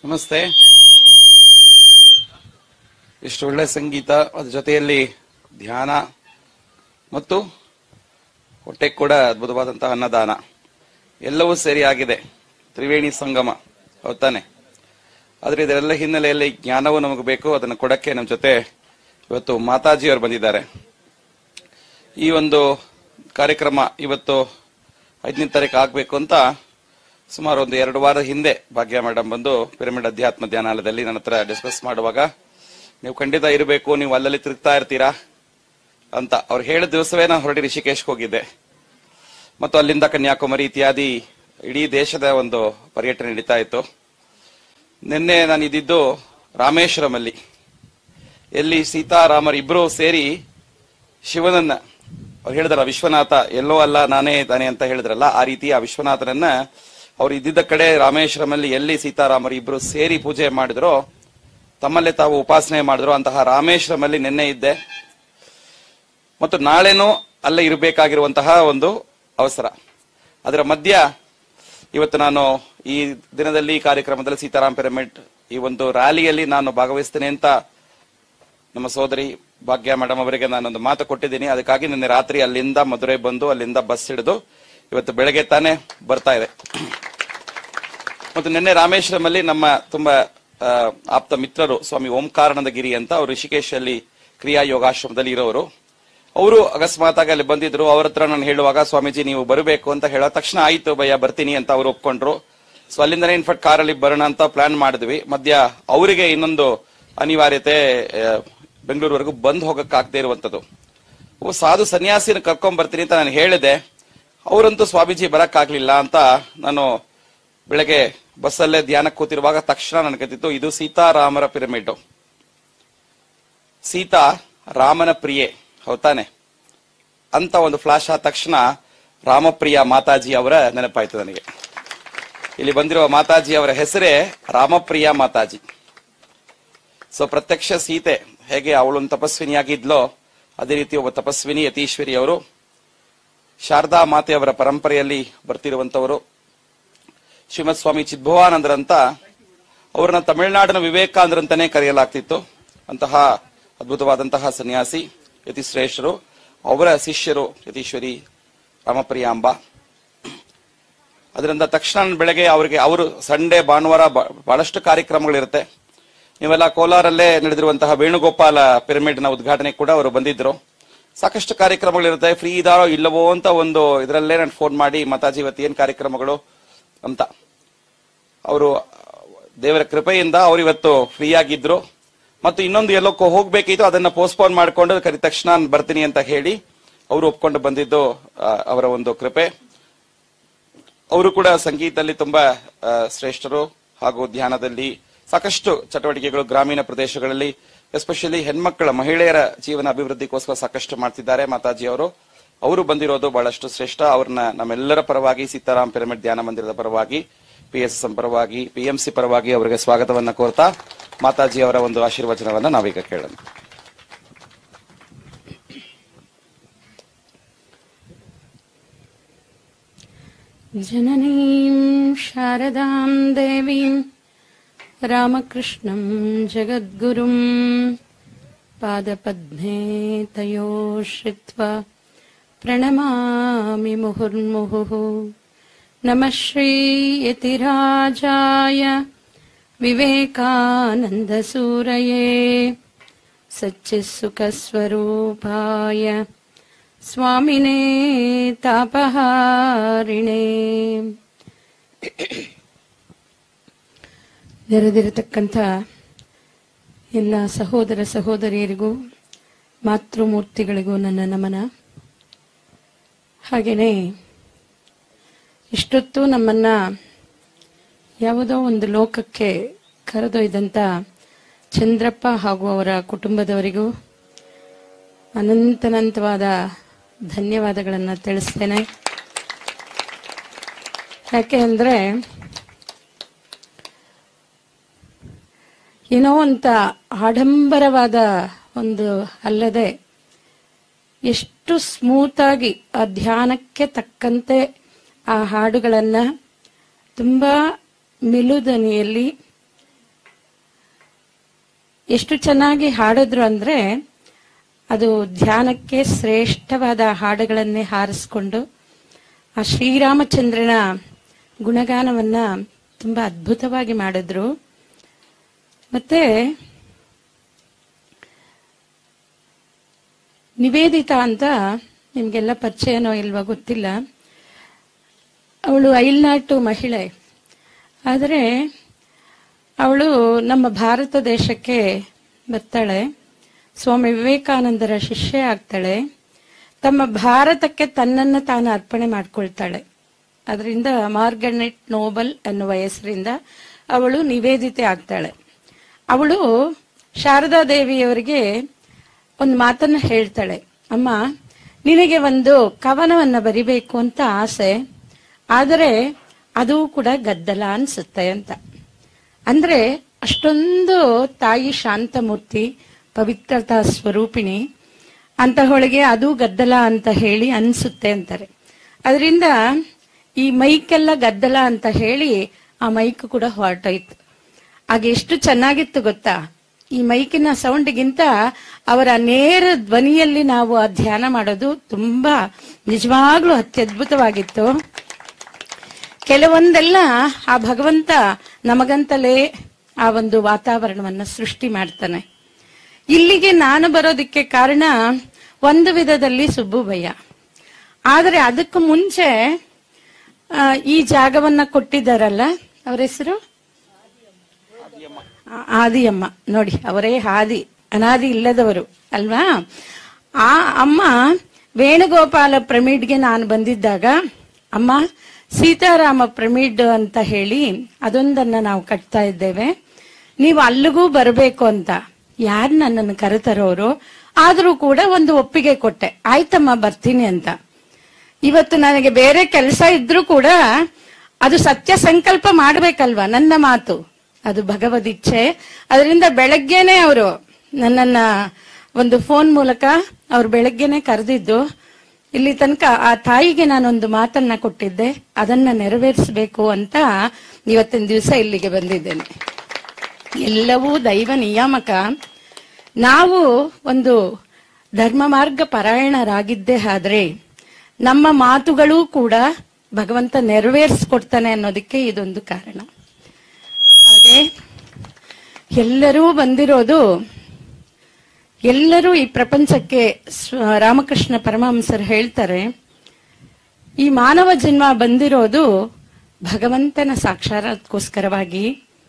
ನಮಸ್ತೆ ಇಷ್ಟು ಒಳ್ಳೆ ಸಂಗೀತ ಅದ್ರ ಜೊತೆಯಲ್ಲಿ ಧ್ಯಾನ ಮತ್ತು ಹೊಟ್ಟೆ ಕೂಡ ಅದ್ಭುತವಾದಂತಹ ಅನ್ನದಾನ ಎಲ್ಲವೂ ಸೇರಿ ಆಗಿದೆ ತ್ರಿವೇಣಿ ಸಂಗಮ ಹೌದಾನೆ ಆದ್ರೆ ಇದೆಲ್ಲ ಹಿನ್ನೆಲೆಯಲ್ಲಿ ಜ್ಞಾನವು ನಮಗೆ ಬೇಕು ಅದನ್ನು ಕೊಡಕ್ಕೆ ನಮ್ಮ ಜೊತೆ ಇವತ್ತು ಮಾತಾಜಿಯವರು ಬಂದಿದ್ದಾರೆ ಈ ಒಂದು ಕಾರ್ಯಕ್ರಮ ಇವತ್ತು ಐದನೇ ತಾರೀಕು ಆಗ್ಬೇಕು ಅಂತ ಸುಮಾರು ಒಂದು ಎರಡು ವಾರ ಹಿಂದೆ ಭಾಗ್ಯ ಮೇಡಮ್ ಬಂದು ಪಿರಮಿಡ್ ಅಧ್ಯಾತ್ಮ ಧ್ಯಾನಾಲಯದಲ್ಲಿ ನನ್ನ ಹತ್ರ ಡಿಸ್ಕಸ್ ಮಾಡುವಾಗ ನೀವು ಖಂಡಿತ ಇರಬೇಕು ನೀವು ಅಲ್ಲಲ್ಲಿ ತಿರುಗ್ತಾ ಇರ್ತೀರಾ ಅಂತ ಅವ್ರು ಹೇಳಿದ ದಿವಸವೇ ನಾನು ಹೊರಡಿ ರಿಷಿಕೇಶ್ಗೆ ಹೋಗಿದ್ದೆ ಮತ್ತು ಅಲ್ಲಿಂದ ಕನ್ಯಾಕುಮಾರಿ ಇತ್ಯಾದಿ ಇಡೀ ದೇಶದ ಒಂದು ಪರ್ಯಟನೆ ನಡೀತಾ ಇತ್ತು ನಿನ್ನೆ ನಾನು ಇದ್ದಿದ್ದು ರಾಮೇಶ್ವರಮಲ್ಲಿ ಎಲ್ಲಿ ಸೀತಾರಾಮರ್ ಇಬ್ರು ಸೇರಿ ಶಿವನನ್ನ ಅವ್ರು ಹೇಳಿದ್ರಲ್ಲ ವಿಶ್ವನಾಥ ಎಲ್ಲೋ ಅಲ್ಲ ನಾನೇ ತಾನೆ ಅಂತ ಹೇಳಿದ್ರಲ್ಲ ಆ ರೀತಿ ಆ ವಿಶ್ವನಾಥನನ್ನ ಅವ್ರು ಇದ್ದಿದ್ದ ಕಡೆ ರಾಮೇಶ್ವರಮಲ್ಲಿ ಎಲ್ಲಿ ಸೀತಾರಾಮರು ಇಬ್ರು ಸೇರಿ ಪೂಜೆ ಮಾಡಿದ್ರು ತಮ್ಮಲ್ಲೇ ತಾವು ಉಪಾಸನೆ ಮಾಡಿದ್ರು ಅಂತಹ ರಾಮೇಶ್ವರಮಲ್ಲಿ ನಿನ್ನೆ ಇದ್ದೆ ಮತ್ತು ನಾಳೆನೂ ಅಲ್ಲೇ ಇರಬೇಕಾಗಿರುವಂತಹ ಒಂದು ಅವಸರ ಅದರ ಮಧ್ಯ ಇವತ್ತು ನಾನು ಈ ದಿನದಲ್ಲಿ ಈ ಕಾರ್ಯಕ್ರಮದಲ್ಲಿ ಸೀತಾರಾಮ್ ಪಿರಮಿಡ್ ಈ ಒಂದು ರ್ಯಾಲಿಯಲ್ಲಿ ನಾನು ಭಾಗವಹಿಸ್ತೇನೆ ಅಂತ ನಮ್ಮ ಸೋದರಿ ಭಾಗ್ಯ ಮೇಡಮ್ ಅವರಿಗೆ ನಾನೊಂದು ಮಾತು ಕೊಟ್ಟಿದ್ದೀನಿ ಅದಕ್ಕಾಗಿ ನಿನ್ನೆ ರಾತ್ರಿ ಅಲ್ಲಿಂದ ಮಧುರೈ ಬಂದು ಅಲ್ಲಿಂದ ಬಸ್ ಹಿಡಿದು ಇವತ್ತು ಬೆಳಗ್ಗೆ ತಾನೇ ಬರ್ತಾ ಇದೆ ಮತ್ತು ನಿನ್ನೆ ರಾಮೇಶ್ವರಮಲ್ಲಿ ನಮ್ಮ ತುಂಬಾ ಆ, ಆಪ್ತ ಮಿತ್ರರು ಸ್ವಾಮಿ ಓಂಕಾರಾನಂದ ಗಿರಿ ಅಂತ ಅವರು ರಿಷಿಕೇಶಲ್ಲಿ ಕ್ರಿಯಾ ಯೋಗಾಶ್ರಮದಲ್ಲಿ ಇರೋರು ಅವರು ಅಕಸ್ಮಾತ್ ಆಗಿ ಅಲ್ಲಿ ಬಂದಿದ್ರು ಅವ್ರ ಹತ್ರ ನಾನು ಹೇಳುವಾಗ ಸ್ವಾಮೀಜಿ ನೀವು ಬರಬೇಕು ಅಂತ ಹೇಳೋ ತಕ್ಷಣ ಆಯ್ತು ಭಯ್ಯ ಬರ್ತೀನಿ ಅಂತ ಅವ್ರು ಒಪ್ಕೊಂಡ್ರು ಸೊ ಅಲ್ಲಿಂದನೇ ಇನ್ಫ್ಯಾಕ್ಟ್ ಕಾರಲ್ಲಿ ಬರೋಣ ಅಂತ ಪ್ಲಾನ್ ಮಾಡಿದ್ವಿ ಮಧ್ಯ ಅವರಿಗೆ ಇನ್ನೊಂದು ಅನಿವಾರ್ಯತೆ ಆ, ಬೆಂಗಳೂರುವರೆಗೂ ಬಂದ್ ಹೋಗಕ್ಕಾಗದೇ ಇರುವಂತದ್ದು ಓ ಸಾಧು ಸನ್ಯಾಸಿನ ಕರ್ಕೊಂಡ್ ಬರ್ತೀನಿ ಅಂತ ನಾನು ಹೇಳಿದೆ ಅವರಂತೂ ಸ್ವಾಮೀಜಿ ಬರಕ್ಕಾಗ್ಲಿಲ್ಲ ಅಂತ ನಾನು ಬೆಳಗ್ಗೆ ಬಸ್ಸಲ್ಲೇ ಧ್ಯಾನಕ್ಕೆ ಕೂತಿರುವಾಗ ತಕ್ಷಣ ನನಗತ್ತಿತ್ತು ಇದು ಸೀತಾರಾಮರ ಪಿರಮಿಡ್ ಸೀತಾ ರಾಮನ ಪ್ರಿಯೆ ಹೌತಾನೆ ಅಂತ ಒಂದು ಫ್ಲಾಶ್ ಆದ ತಕ್ಷಣ ರಾಮಪ್ರಿಯ ಮಾತಾಜಿ ಅವರ ನೆನಪಾಯ್ತು ನನಗೆ ಇಲ್ಲಿ ಬಂದಿರುವ ಮಾತಾಜಿ ಅವರ ಹೆಸರೇ ರಾಮಪ್ರಿಯ ಮಾತಾಜಿ ಸೊ ಪ್ರತ್ಯಕ್ಷ ಸೀತೆ ಹೇಗೆ ಅವಳೊಂದು ತಪಸ್ವಿನಿಯಾಗಿದ್ಲೋ ಅದೇ ರೀತಿ ಒಬ್ಬ ತಪಸ್ವಿನಿ ಯತೀಶ್ವರಿ ಅವರು ಶಾರದಾ ಮಾತೆಯವರ ಪರಂಪರೆಯಲ್ಲಿ ಬರ್ತಿರುವಂತವರು ಶ್ರೀಮತ್ ಸ್ವಾಮಿ ಚಿದ್ಭವಾನಂದರಂತ ಅವರನ್ನ ತಮಿಳುನಾಡಿನ ವಿವೇಕಾನಂದ್ರ ಅಂತಾನೆ ಕರೆಯಲಾಗ್ತಿತ್ತು ಅಂತಹ ಅದ್ಭುತವಾದಂತಹ ಸನ್ಯಾಸಿ ಯತಿಶ್ರೇಷ್ಠರು ಅವರ ಶಿಷ್ಯರು ಯತೀಶ್ವರಿ ರಾಮಪ್ರಿಯಾಂಬ ಅದರಿಂದ ತಕ್ಷಣ ಬೆಳಗ್ಗೆ ಅವರಿಗೆ ಅವರು ಸಂಡೇ ಭಾನುವಾರ ಬ- ಬಹಳಷ್ಟು ಕಾರ್ಯಕ್ರಮಗಳಿರುತ್ತೆ ನೀವೆಲ್ಲ ಕೋಲಾರಲ್ಲೇ ನಡೆದಿರುವಂತಹ ವೇಣುಗೋಪಾಲ ಪಿರಮಿಡ್ ನ ಉದ್ಘಾಟನೆ ಕೂಡ ಅವರು ಬಂದಿದ್ರು ಸಾಕಷ್ಟು ಕಾರ್ಯಕ್ರಮಗಳಿರುತ್ತೆ ಫ್ರೀ ಇದಾರೋ ಇಲ್ಲವೋ ಅಂತ ಒಂದು ಇದರಲ್ಲೇ ನಾನು ಫೋನ್ ಮಾಡಿ ಮಾತಾಜಿ ಇವತ್ತು ಏನ್ ಕಾರ್ಯಕ್ರಮಗಳು ಅಂತ ಅವರು ದೇವರ ಕೃಪೆಯಿಂದ ಅವರು ಇವತ್ತು ಫ್ರೀ ಆಗಿದ್ರು ಮತ್ತು ಇನ್ನೊಂದು ಎಲ್ಲೋಕ್ಕೋ ಹೋಗ್ಬೇಕಿತ್ತು ಅದನ್ನ ಪೋಸ್ಟ್ಪೋನ್ ಮಾಡ್ಕೊಂಡು ಕರಿ ತಕ್ಷಣ ನಾನ್ ಬರ್ತೀನಿ ಅಂತ ಹೇಳಿ ಅವರು ಒಪ್ಕೊಂಡು ಬಂದಿದ್ದು ಆ, ಅವರ ಒಂದು ಕೃಪೆ ಅವರು ಕೂಡ ಸಂಗೀತದಲ್ಲಿ ತುಂಬಾ ಆ, ಶ್ರೇಷ್ಠರು ಹಾಗೂ ಧ್ಯಾನದಲ್ಲಿ ಸಾಕಷ್ಟು ಚಟುವಟಿಕೆಗಳು ಗ್ರಾಮೀಣ ಪ್ರದೇಶಗಳಲ್ಲಿ ಎಸ್ಪೆಷಲಿ ಹೆಣ್ಮಕ್ಕಳ ಮಹಿಳೆಯರ ಜೀವನ ಅಭಿವೃದ್ಧಿಗೋಸ್ಕರ ಸಾಕಷ್ಟು ಮಾಡ್ತಿದ್ದಾರೆ ಮಾತಾಜಿ ಅವರು ಅವರು ಬಂದಿರೋದು ಬಹಳಷ್ಟು ಶ್ರೇಷ್ಠ ಅವ್ರನ್ನ ನಮ್ಮೆಲ್ಲರ ಪರವಾಗಿ ಸೀತಾರಾಮ್ ಪಿರಮಿಡ್ ಧ್ಯಾನ ಮಂದಿರದ ಪರವಾಗಿ ಪಿ ಎಸ್ ಎಂ ಪರವಾಗಿ ಪಿಎಂಸಿ ಪರವಾಗಿ ಅವರಿಗೆ ಸ್ವಾಗತವನ್ನ ಕೋರ್ತಾ ಮಾತಾಜಿ ಅವರ ಒಂದು ಆಶೀರ್ವಚನವನ್ನ ನಾವೀಗ ಕೇಳೋಣ जननीं शारदां देवीं रामकृष्णं जगद्गुरुं पादपद्मे तयो श्रित्वा प्रणमामि मुहुर्मुहुः नमः श्रीयतिराजाय विवेकानन्दसूरये सच्चित्सुखस्वरूपाय ಸ್ವಾಮಿನೇ ತಾಪಹಾರಿಣೆ ನೆರೆದಿರತಕ್ಕಂಥ ಎಲ್ಲ ಸಹೋದರ ಸಹೋದರಿಯರಿಗೂ ಮಾತೃಮೂರ್ತಿಗಳಿಗೂ ನನ್ನ ನಮನ ಹಾಗೆಯೇ ಇಷ್ಟೊತ್ತು ನಮ್ಮನ್ನ ಯಾವುದೋ ಒಂದು ಲೋಕಕ್ಕೆ ಕರೆದೊಯ್ದಂತ ಚಂದ್ರಪ್ಪ ಹಾಗೂ ಅವರ ಕುಟುಂಬದವರಿಗೂ ಅನಂತನಂತವಾದ ಧನ್ಯವಾದಗಳನ್ನು ತಿಳಿಸ್ತೇನೆ ಯಾಕೆ ಅಂದ್ರೆ ಏನೋ ಅಂತ ಆಡಂಬರವಾದ ಒಂದು ಅಲ್ಲದೆ ಎಷ್ಟು ಸ್ಮೂತ್ ಆಗಿ ಆ ಧ್ಯಾನಕ್ಕೆ ತಕ್ಕಂತೆ ಆ ಹಾಡುಗಳನ್ನ ತುಂಬಾ ಮಿಲುದನಿಯಲ್ಲಿ ಎಷ್ಟು ಚೆನ್ನಾಗಿ ಹಾಡಿದ್ರು ಅಂದ್ರೆ ಅದು ಧ್ಯಾನಕ್ಕೆ ಶ್ರೇಷ್ಠವಾದ ಹಾಡುಗಳನ್ನೇ ಹಾರಿಸ್ಕೊಂಡು ಆ ಶ್ರೀರಾಮಚಂದ್ರನ ಗುಣಗಾನವನ್ನ ತುಂಬಾ ಅದ್ಭುತವಾಗಿ ಮಾಡಿದ್ರು ಮತ್ತೆ ನಿವೇದಿತಾ ಅಂತ ನಿಮ್ಗೆಲ್ಲ ಪರಿಚಯನೋ ಇಲ್ವಾ ಗೊತ್ತಿಲ್ಲ ಅವಳು ಐಲ್ನಾಟು ಮಹಿಳೆ ಆದರೆ ಅವಳು ನಮ್ಮ ಭಾರತ ದೇಶಕ್ಕೆ ಬರ್ತಾಳೆ ಸ್ವಾಮಿ ವಿವೇಕಾನಂದರ ಶಿಷ್ಯ ಆಗ್ತಾಳೆ ತಮ್ಮ ಭಾರತಕ್ಕೆ ತನ್ನನ್ನು ತಾನು ಅರ್ಪಣೆ ಮಾಡ್ಕೊಳ್ತಾಳೆ ಅದರಿಂದ ಮಾರ್ಗನೆಟ್ ನೋಬಲ್ ಅನ್ನುವ ಹೆಸರಿಂದ ಅವಳು ನಿವೇದಿತೆ ಆಗ್ತಾಳೆ ಅವಳು ಶಾರದಾ ದೇವಿಯವರಿಗೆ ಒಂದು ಮಾತನ್ನ ಹೇಳ್ತಾಳೆ ಅಮ್ಮ ನಿನಗೆ ಒಂದು ಕವನವನ್ನ ಬರಿಬೇಕು ಅಂತ ಆಸೆ ಆದರೆ ಅದು ಕೂಡ ಗದ್ದಲ ಅನ್ಸುತ್ತೆ ಅಂತ ಅಂದ್ರೆ ಅಷ್ಟೊಂದು ತಾಯಿ ಶಾಂತಮೂರ್ತಿ ಪವಿತ್ರತಾ ಸ್ವರೂಪಿಣಿ ಅಂತಹೊಳಗೆ ಅದು ಗದ್ದಲ ಅಂತ ಹೇಳಿ ಅನ್ಸುತ್ತೆ ಅಂತಾರೆ ಅದರಿಂದ ಈ ಮೈಕೆಲ್ಲ ಗದ್ದಲ ಅಂತ ಹೇಳಿ ಆ ಮೈಕ್ ಕೂಡ ಹೊರಟೋಯ್ತು ಆಗ ಎಷ್ಟು ಚೆನ್ನಾಗಿತ್ತು ಗೊತ್ತಾ ಈ ಮೈಕಿನ ಸೌಂಡ್ಗಿಂತ ಅವರ ನೇರ ಧ್ವನಿಯಲ್ಲಿ ನಾವು ಆ ಧ್ಯಾನ ಮಾಡೋದು ತುಂಬಾ ನಿಜವಾಗ್ಲೂ ಅತ್ಯದ್ಭುತವಾಗಿತ್ತು ಕೆಲವೊಂದೆಲ್ಲ ಆ ಭಗವಂತ ನಮಗಂತಲೇ ಆ ಒಂದು ವಾತಾವರಣವನ್ನ ಸೃಷ್ಟಿ ಮಾಡ್ತಾನೆ ಇಲ್ಲಿಗೆ ನಾನು ಬರೋದಕ್ಕೆ ಕಾರಣ ಒಂದು ವಿಧದಲ್ಲಿ ಸುಬ್ಬುಭಯ್ಯ ಆದರೆ ಅದಕ್ಕೂ ಮುಂಚೆ ಆ, ಈ ಜಾಗವನ್ನ ಕೊಟ್ಟಿದ್ದಾರಲ್ಲ ಅವರ ಹೆಸರು ಆ- ಆದಿಯಮ್ಮ ನೋಡಿ ಅವರೇ ಹಾದಿ ಅನಾದಿ ಇಲ್ಲದವರು ಅಲ್ವಾ ಆ ಅಮ್ಮ ವೇಣುಗೋಪಾಲ ಪ್ರಮಿಡ್ಗೆ ನಾನು ಬಂದಿದ್ದಾಗ ಅಮ್ಮ ಸೀತಾರಾಮ ಪ್ರಮಿಡ್ ಅಂತ ಹೇಳಿ ಅದೊಂದನ್ನ ನಾವು ಕಟ್ತಾ ಇದ್ದೇವೆ ನೀವು ಅಲ್ಲಿಗೂ ಬರಬೇಕು ಅಂತ ಯಾರು ನನ್ನನ್ನು ಕರೆತರೋರು ಆದ್ರೂ ಕೂಡ ಒಂದು ಒಪ್ಪಿಗೆ ಕೊಟ್ಟೆ ಆಯ್ತಮ್ಮ ಬರ್ತೀನಿ ಅಂತ ಇವತ್ತು ನನಗೆ ಬೇರೆ ಕೆಲಸ ಇದ್ರೂ ಕೂಡ ಅದು ಸತ್ಯ ಸಂಕಲ್ಪ ಮಾಡ್ಬೇಕಲ್ವಾ ನನ್ನ ಮಾತು ಅದು ಭಗವದಿಚ್ಛೆ ಅದರಿಂದ ಬೆಳಗ್ಗೆನೆ ಅವರು ನನ್ನನ್ನ ಒಂದು ಫೋನ್ ಮೂಲಕ ಅವ್ರು ಬೆಳಗ್ಗೆನೆ ಕರೆದಿದ್ದು ಇಲ್ಲಿ ತನಕ ಆ ತಾಯಿಗೆ ನಾನೊಂದು ಮಾತನ್ನ ಕೊಟ್ಟಿದ್ದೆ ಅದನ್ನ ನೆರವೇರಿಸಬೇಕು ಅಂತ ಇವತ್ತಿನ ದಿವಸ ಇಲ್ಲಿಗೆ ಬಂದಿದ್ದೇನೆ ಎಲ್ಲವೂ ದೈವ ನಿಯಾಮಕ ನಾವು ಒಂದು ಧರ್ಮ ಮಾರ್ಗ ಪರಾಯಣರಾಗಿದ್ದೇ ಆದ್ರೆ ನಮ್ಮ ಮಾತುಗಳೂ ಕೂಡ ಭಗವಂತ ನೆರವೇರಿಸ್ಕೊಡ್ತಾನೆ ಅನ್ನೋದಕ್ಕೆ ಇದೊಂದು ಕಾರಣ ಹಾಗೆ ಎಲ್ಲರೂ ಬಂದಿರೋದು ಎಲ್ಲರೂ ಈ ಪ್ರಪಂಚಕ್ಕೆ ಸ್ವ- ರಾಮಕೃಷ್ಣ ಪರಮಹಂಸರು ಹೇಳ್ತಾರೆ ಈ ಮಾನವ ಜನ್ಮ ಬಂದಿರೋದು ಭಗವಂತನ ಸಾಕ್ಷಾತ್ಕೋಸ್ಕರವಾಗಿ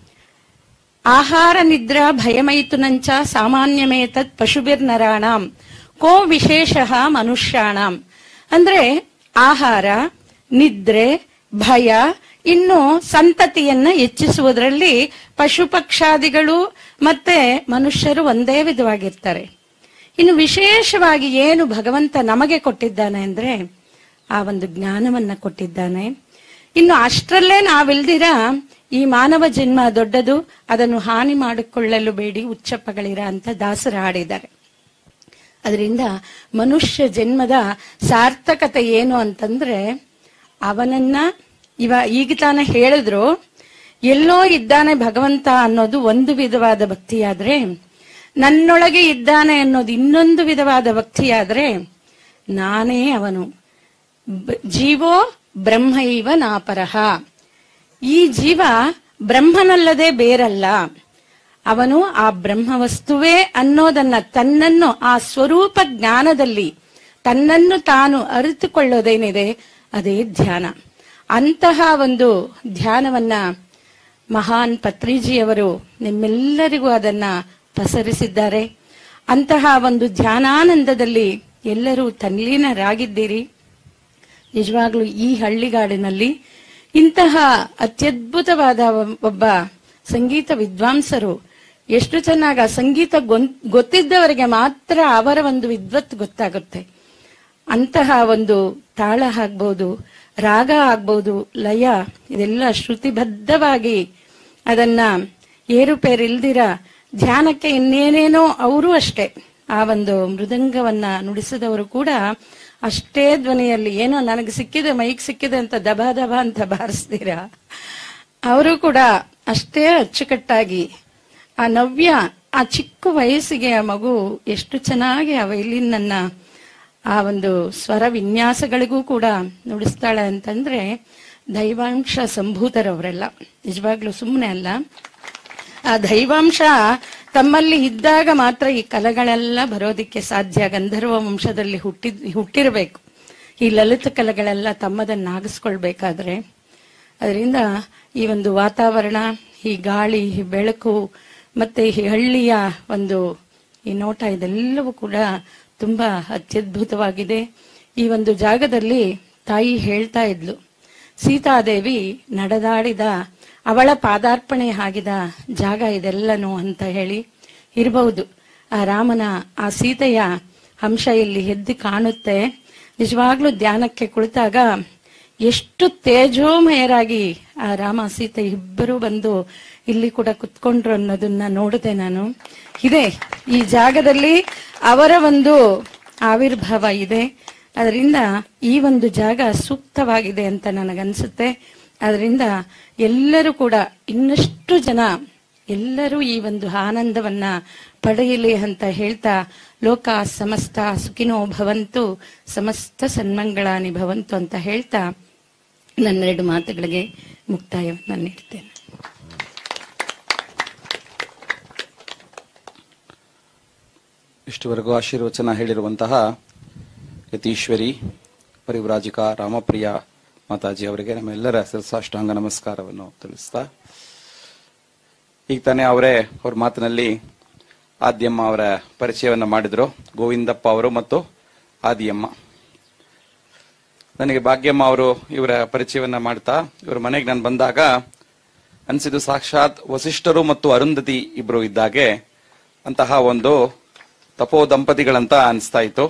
ಆಹಾರ ನಿದ್ರಾ ಭಯಮೈಥುನಂಚ ಸಾಮಾನ್ಯಮೇತತ್ ಪಶುಭಿರ್ನರಾಣಾಂ ಕೋ ವಿಶೇಷ ಮನುಷ್ಯಾಣಾಂ ಅಂದ್ರೆ ಆಹಾರ ನಿದ್ರೆ ಭಯ ಇನ್ನು ಸಂತತಿಯನ್ನ ಹೆಚ್ಚಿಸುವುದರಲ್ಲಿ ಪಶು ಪಕ್ಷಾದಿಗಳು ಮತ್ತೆ ಮನುಷ್ಯರು ಒಂದೇ ವಿಧವಾಗಿರ್ತಾರೆ ಇನ್ನು ವಿಶೇಷವಾಗಿ ಏನು ಭಗವಂತ ನಮಗೆ ಕೊಟ್ಟಿದ್ದಾನೆ ಅಂದ್ರೆ ಆ ಒಂದು ಜ್ಞಾನವನ್ನ ಕೊಟ್ಟಿದ್ದಾನೆ ಇನ್ನು ಅಷ್ಟರಲ್ಲೇ ನಾವಿಲ್ದಿರ ಈ ಮಾನವ ಜನ್ಮ ದೊಡ್ಡದು ಅದನ್ನು ಹಾನಿ ಮಾಡಿಕೊಳ್ಳಲು ಬೇಡಿ ಉಚ್ಚಪ್ಪಗಳಿರ ಅಂತ ದಾಸರು ಹಾಡಿದ್ದಾರೆ ಅದರಿಂದ ಮನುಷ್ಯ ಜನ್ಮದ ಸಾರ್ಥಕತೆ ಏನು ಅಂತಂದ್ರೆ ಅವನನ್ನ ಇವ ಈಗ ತಾನೇ ಹೇಳಿದ್ರು ಎಲ್ಲೋ ಇದ್ದಾನೆ ಭಗವಂತ ಅನ್ನೋದು ಒಂದು ವಿಧವಾದ ಭಕ್ತಿಯಾದ್ರೆ ನನ್ನೊಳಗೆ ಇದ್ದಾನೆ ಅನ್ನೋದು ಇನ್ನೊಂದು ವಿಧವಾದ ಭಕ್ತಿಯಾದ್ರೆ ನಾನೇ ಅವನು ಬ- ಜೀವೋ ಬ್ರಹ್ಮೈವ ನಾಪರಹ ಈ ಜೀವ ಬ್ರಹ್ಮನಲ್ಲದೆ ಬೇರಲ್ಲ ಅವನು ಆ ಬ್ರಹ್ಮವಸ್ತುವೇ ಅನ್ನೋದನ್ನ ತನ್ನನ್ನು ಆ ಸ್ವರೂಪ ಜ್ಞಾನದಲ್ಲಿ ತನ್ನನ್ನು ತಾನು ಅರಿತುಕೊಳ್ಳೋದೇನಿದೆ ಅದೇ ಧ್ಯಾನ ಅಂತಹ ಒಂದು ಧ್ಯಾನವನ್ನ ಮಹಾನ್ ಪತ್ರಿಜಿಯವರು ನಿಮ್ಮೆಲ್ಲರಿಗೂ ಅದನ್ನ ಪಸರಿಸಿದ್ದಾರೆ ಅಂತಹ ಒಂದು ಧ್ಯಾನಾನಂದದಲ್ಲಿ ಎಲ್ಲರೂ ತಲ್ಲೀನರಾಗಿದ್ದೀರಿ ನಿಜವಾಗ್ಲೂ ಈ ಹಳ್ಳಿಗಾಡಿನಲ್ಲಿ ಇಂತಹ ಅತ್ಯದ್ಭುತವಾದ ಒಬ್ಬ ಸಂಗೀತ ವಿದ್ವಾಂಸರು ಎಷ್ಟು ಚೆನ್ನಾಗ ಸಂಗೀತ ಗೊನ್- ಗೊತ್ತಿದ್ದವರಿಗೆ ಮಾತ್ರ ಅವರ ಒಂದು ವಿದ್ವತ್ ಗೊತ್ತಾಗುತ್ತೆ ಅಂತಹ ಒಂದು ತಾಳ ಆಗ್ಬೋದು ರಾಗ ಆಗ್ಬೋದು ಲಯ ಇದೆಲ್ಲ ಶ್ರುತಿಬದ್ಧವಾಗಿ ಅದನ್ನ ಏರುಪೇರಿಲ್ದಿರ ಧ್ಯಾನಕ್ಕೆ ಇನ್ನೇನೇನೋ ಅವರು ಅಷ್ಟೇ ಆ ಒಂದು ಮೃದಂಗವನ್ನ ನುಡಿಸಿದವರು ಕೂಡ ಅಷ್ಟೇ ಧ್ವನಿಯಲ್ಲಿ ಏನೋ ನನಗೆ ಸಿಕ್ಕಿದೆ ಮೈಕ್ ಸಿಕ್ಕಿದೆ ಅಂತ ದಬ ದಬ ಅಂತ ಬಾರಿಸ್ತೀರಾ ಅವರು ಕೂಡ ಅಷ್ಟೇ ಅಚ್ಚುಕಟ್ಟಾಗಿ ಆ ನವ್ಯ ಆ ಚಿಕ್ಕ ವಯಸ್ಸಿಗೆ ಆ ಮಗು ಎಷ್ಟು ಚೆನ್ನಾಗಿ ಆ ವೈಲಿನನ್ನ ಆ ಒಂದು ಸ್ವರ ವಿನ್ಯಾಸಗಳಿಗೂ ಕೂಡ ನುಡಿಸ್ತಾಳೆ ಅಂತಂದ್ರೆ ದೈವಾಂಶ ಸಂಭೂತರವರೆಲ್ಲ ನಿಜವಾಗ್ಲೂ ಸುಮ್ಮನೆ ಅಲ್ಲ ಆ ದೈವಾಂಶ ತಮ್ಮಲ್ಲಿ ಇದ್ದಾಗ ಮಾತ್ರ ಈ ಕಲೆಗಳೆಲ್ಲ ಬರೋದಿಕ್ಕೆ ಸಾಧ್ಯ ಗಂಧರ್ವ ವಂಶದಲ್ಲಿ ಹುಟ್ಟಿದ್ ಹುಟ್ಟಿರಬೇಕು ಈ ಲಲಿತ ಕಲೆಗಳೆಲ್ಲ ತಮ್ಮದನ್ನಾಗಿಸ್ಕೊಳ್ಬೇಕಾದ್ರೆ ಅದರಿಂದ ಈ ಒಂದು ವಾತಾವರಣ ಈ ಗಾಳಿ ಈ ಬೆಳಕು ಮತ್ತೆ ಈ ಹಳ್ಳಿಯ ಒಂದು ಈ ನೋಟ ಇದೆಲ್ಲವೂ ಕೂಡ ತುಂಬಾ ಅತ್ಯದ್ಭುತವಾಗಿದೆ ಈ ಒಂದು ಜಾಗದಲ್ಲಿ ತಾಯಿ ಹೇಳ್ತಾ ಇದ್ಲು ಸೀತಾದೇವಿ ನಡೆದಾಡಿದ ಅವಳ ಪಾದಾರ್ಪಣೆ ಆಗಿದ ಜಾಗ ಇದೆಲ್ಲನೂ ಅಂತ ಹೇಳಿ ಇರಬಹುದು ಆ ರಾಮನ ಆ ಸೀತೆಯ ಅಂಶ ಇಲ್ಲಿ ಎದ್ದು ಕಾಣುತ್ತೆ ನಿಜವಾಗ್ಲೂ ಧ್ಯಾನಕ್ಕೆ ಕುಳಿತಾಗ ಎಷ್ಟು ತೇಜೋಮಯರಾಗಿ ಆ ರಾಮ ಸೀತೆ ಇಬ್ಬರು ಬಂದು ಇಲ್ಲಿ ಕೂಡ ಕುತ್ಕೊಂಡ್ರು ಅನ್ನೋದನ್ನ ನೋಡಿದೆ ನಾನು ಇದೆ ಈ ಜಾಗದಲ್ಲಿ ಅವರ ಒಂದು ಆವಿರ್ಭಾವ ಇದೆ ಅದರಿಂದ ಈ ಒಂದು ಜಾಗ ಸೂಕ್ತವಾಗಿದೆ ಅಂತ ನನಗನ್ಸುತ್ತೆ ಅದರಿಂದ ಎಲ್ಲರೂ ಕೂಡ ಇನ್ನಷ್ಟು ಜನ ಎಲ್ಲರೂ ಈ ಒಂದು ಆನಂದವನ್ನ ಪಡೆಯಲಿ ಅಂತ ಹೇಳ್ತಾ ಲೋಕ ಸಮಸ್ತ ಸುಖಿನೋ ಭವಂತು ಸಮಸ್ತ ಸನ್ಮಂಗಳಾನಿ ಭವಂತು ಅಂತ ಹೇಳ್ತಾ ನನ್ನೆರಡು ಮಾತುಗಳಿಗೆ ಮುಕ್ತಾಯವನ್ನು ನೀಡ್ತೇನೆ ಇಷ್ಟುವರೆಗೂ ಆಶೀರ್ವಚನ ಹೇಳಿರುವಂತಹ ಯತೀಶ್ವರಿ ಪರಿವ್ರಾಜಿಕ ರಾಮಪ್ರಿಯ ಮಾತಾಜಿ ಅವರಿಗೆ ನಮ್ಮೆಲ್ಲರ ಶಿರಸಾಷ್ಟಾಂಗ ನಮಸ್ಕಾರವನ್ನು ತಿಳಿಸ್ತಾ ಈಗ ತಾನೇ ಅವರೇ ಅವ್ರ ಮಾತಿನಲ್ಲಿ ಆದ್ಯಮ್ಮ ಅವರ ಪರಿಚಯವನ್ನ ಮಾಡಿದ್ರು ಗೋವಿಂದಪ್ಪ ಅವರು ಮತ್ತು ಆದಿಯಮ್ಮ ನನಗೆ ಭಾಗ್ಯಮ್ಮ ಅವರು ಇವರ ಪರಿಚಯವನ್ನ ಮಾಡ್ತಾ ಇವರ ಮನೆಗೆ ನಾನು ಬಂದಾಗ ಅನ್ಸಿದ್ದು ಸಾಕ್ಷಾತ್ ವಸಿಷ್ಠರು ಮತ್ತು ಅರುಂಧತಿ ಇಬ್ರು ಇದ್ದಾಗೆ ಅಂತಹ ಒಂದು ತಪೋ ದಂಪತಿಗಳಂತ ಅನಿಸ್ತಾ ಇತ್ತು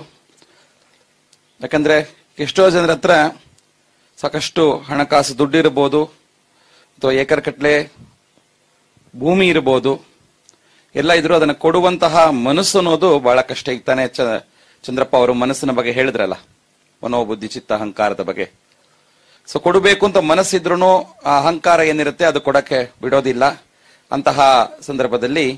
ಯಾಕಂದ್ರೆ ಎಷ್ಟೋ ಜನರ ಹತ್ರ ಸಾಕಷ್ಟು ಹಣಕಾಸು ದುಡ್ಡು ಇರಬಹುದು ಅಥವಾ ಏಕರ್ ಕಟ್ಲೆ ಭೂಮಿ ಇರಬಹುದು ಎಲ್ಲ ಇದ್ರು ಅದನ್ನ ಕೊಡುವಂತಹ ಮನಸ್ಸು ಅನ್ನೋದು ಬಹಳ ಕಷ್ಟ ಈಗ ತಾನೇ ಚ- ಚಂದ್ರಪ್ಪ ಅವರು ಮನಸ್ಸಿನ ಬಗ್ಗೆ ಹೇಳಿದ್ರಲ್ಲ ಮನೋಬುದ್ಧಿ ಚಿತ್ತ ಅಹಂಕಾರದ ಬಗ್ಗೆ ಸೊ ಕೊಡಬೇಕು ಅಂತ ಮನಸ್ಸಿದ್ರು ಆ ಅಹಂಕಾರ ಏನಿರುತ್ತೆ ಅದು ಕೊಡಕ್ಕೆ ಬಿಡೋದಿಲ್ಲ ಅಂತಹ ಸಂದರ್ಭದಲ್ಲಿ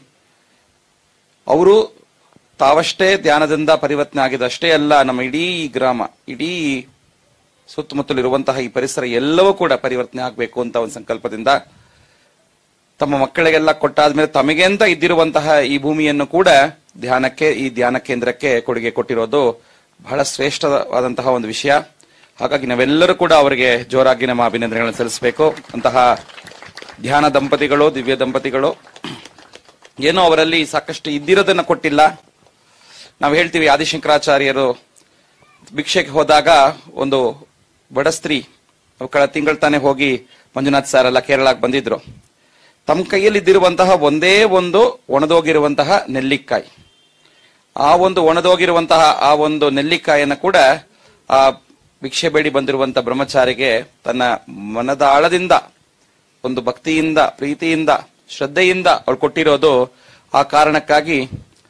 ಅವರು ತಾವಷ್ಟೇ ಧ್ಯಾನದಿಂದ ಪರಿವರ್ತನೆ ಆಗಿದಷ್ಟೇ ಅಲ್ಲ ನಮ್ಮ ಇಡೀ ಗ್ರಾಮ ಇಡೀ ಸುತ್ತಮುತ್ತಲಿರುವಂತಹ ಈ ಪರಿಸರ ಎಲ್ಲವೂ ಕೂಡ ಪರಿವರ್ತನೆ ಆಗಬೇಕು ಅಂತ ಒಂದು ಸಂಕಲ್ಪದಿಂದ ತಮ್ಮ ಮಕ್ಕಳಿಗೆಲ್ಲ ಕೊಟ್ಟಾದ್ಮೇಲೆ ತಮಗೆ ಅಂತ ಇದ್ದಿರುವಂತಹ ಈ ಭೂಮಿಯನ್ನು ಕೂಡ ಧ್ಯಾನಕ್ಕೆ ಈ ಧ್ಯಾನ ಕೇಂದ್ರಕ್ಕೆ ಕೊಡುಗೆ ಕೊಟ್ಟಿರೋದು ಬಹಳ ಶ್ರೇಷ್ಠವಾದಂತಹ ಒಂದು ವಿಷಯ ಹಾಗಾಗಿ ನಾವೆಲ್ಲರೂ ಕೂಡ ಅವರಿಗೆ ಜೋರಾಗಿ ನಮ್ಮ ಅಭಿನಂದನೆಗಳನ್ನು ಸಲ್ಲಿಸಬೇಕು ಅಂತಹ ಧ್ಯಾನ ದಂಪತಿಗಳು ದಿವ್ಯ ದಂಪತಿಗಳು ಏನೋ ಅವರಲ್ಲಿ ಸಾಕಷ್ಟು ಇದ್ದಿರೋದನ್ನ ಕೊಟ್ಟಿಲ್ಲ ನಾವು ಹೇಳ್ತೀವಿ ಆದಿಶಂಕರಾಚಾರ್ಯರು ಭಿಕ್ಷೆಗೆ ಹೋದಾಗ ಒಂದು ಬಡ ಸ್ತ್ರೀ ಅವ್ರು ಕಳೆದ ತಿಂಗಳು ತಾನೇ ಹೋಗಿ ಮಂಜುನಾಥ್ ಸರ್ ಎಲ್ಲ ಕೇರಳಕ್ಕೆ ಬಂದಿದ್ರು ತಮ್ಮ ಕೈಯಲ್ಲಿದ್ದಿರುವಂತಹ ಒಂದೇ ಒಂದು ಒಣದೋಗಿರುವಂತಹ ನೆಲ್ಲಿಕಾಯಿ ಆ ಒಂದು ಒಣದೋಗಿರುವಂತಹ ಆ ಒಂದು ನೆಲ್ಲಿಕಾಯಿಯನ್ನ ಕೂಡ ಆ ಭಿಕ್ಷೆ ಬೇಡಿ ಬಂದಿರುವಂತಹ ಬ್ರಹ್ಮಚಾರಿಗೆ ತನ್ನ ಮನದ ಆಳದಿಂದ ಒಂದು ಭಕ್ತಿಯಿಂದ ಪ್ರೀತಿಯಿಂದ ಶ್ರದ್ಧೆಯಿಂದ ಅವಳು ಕೊಟ್ಟಿರೋದು ಆ ಕಾರಣಕ್ಕಾಗಿ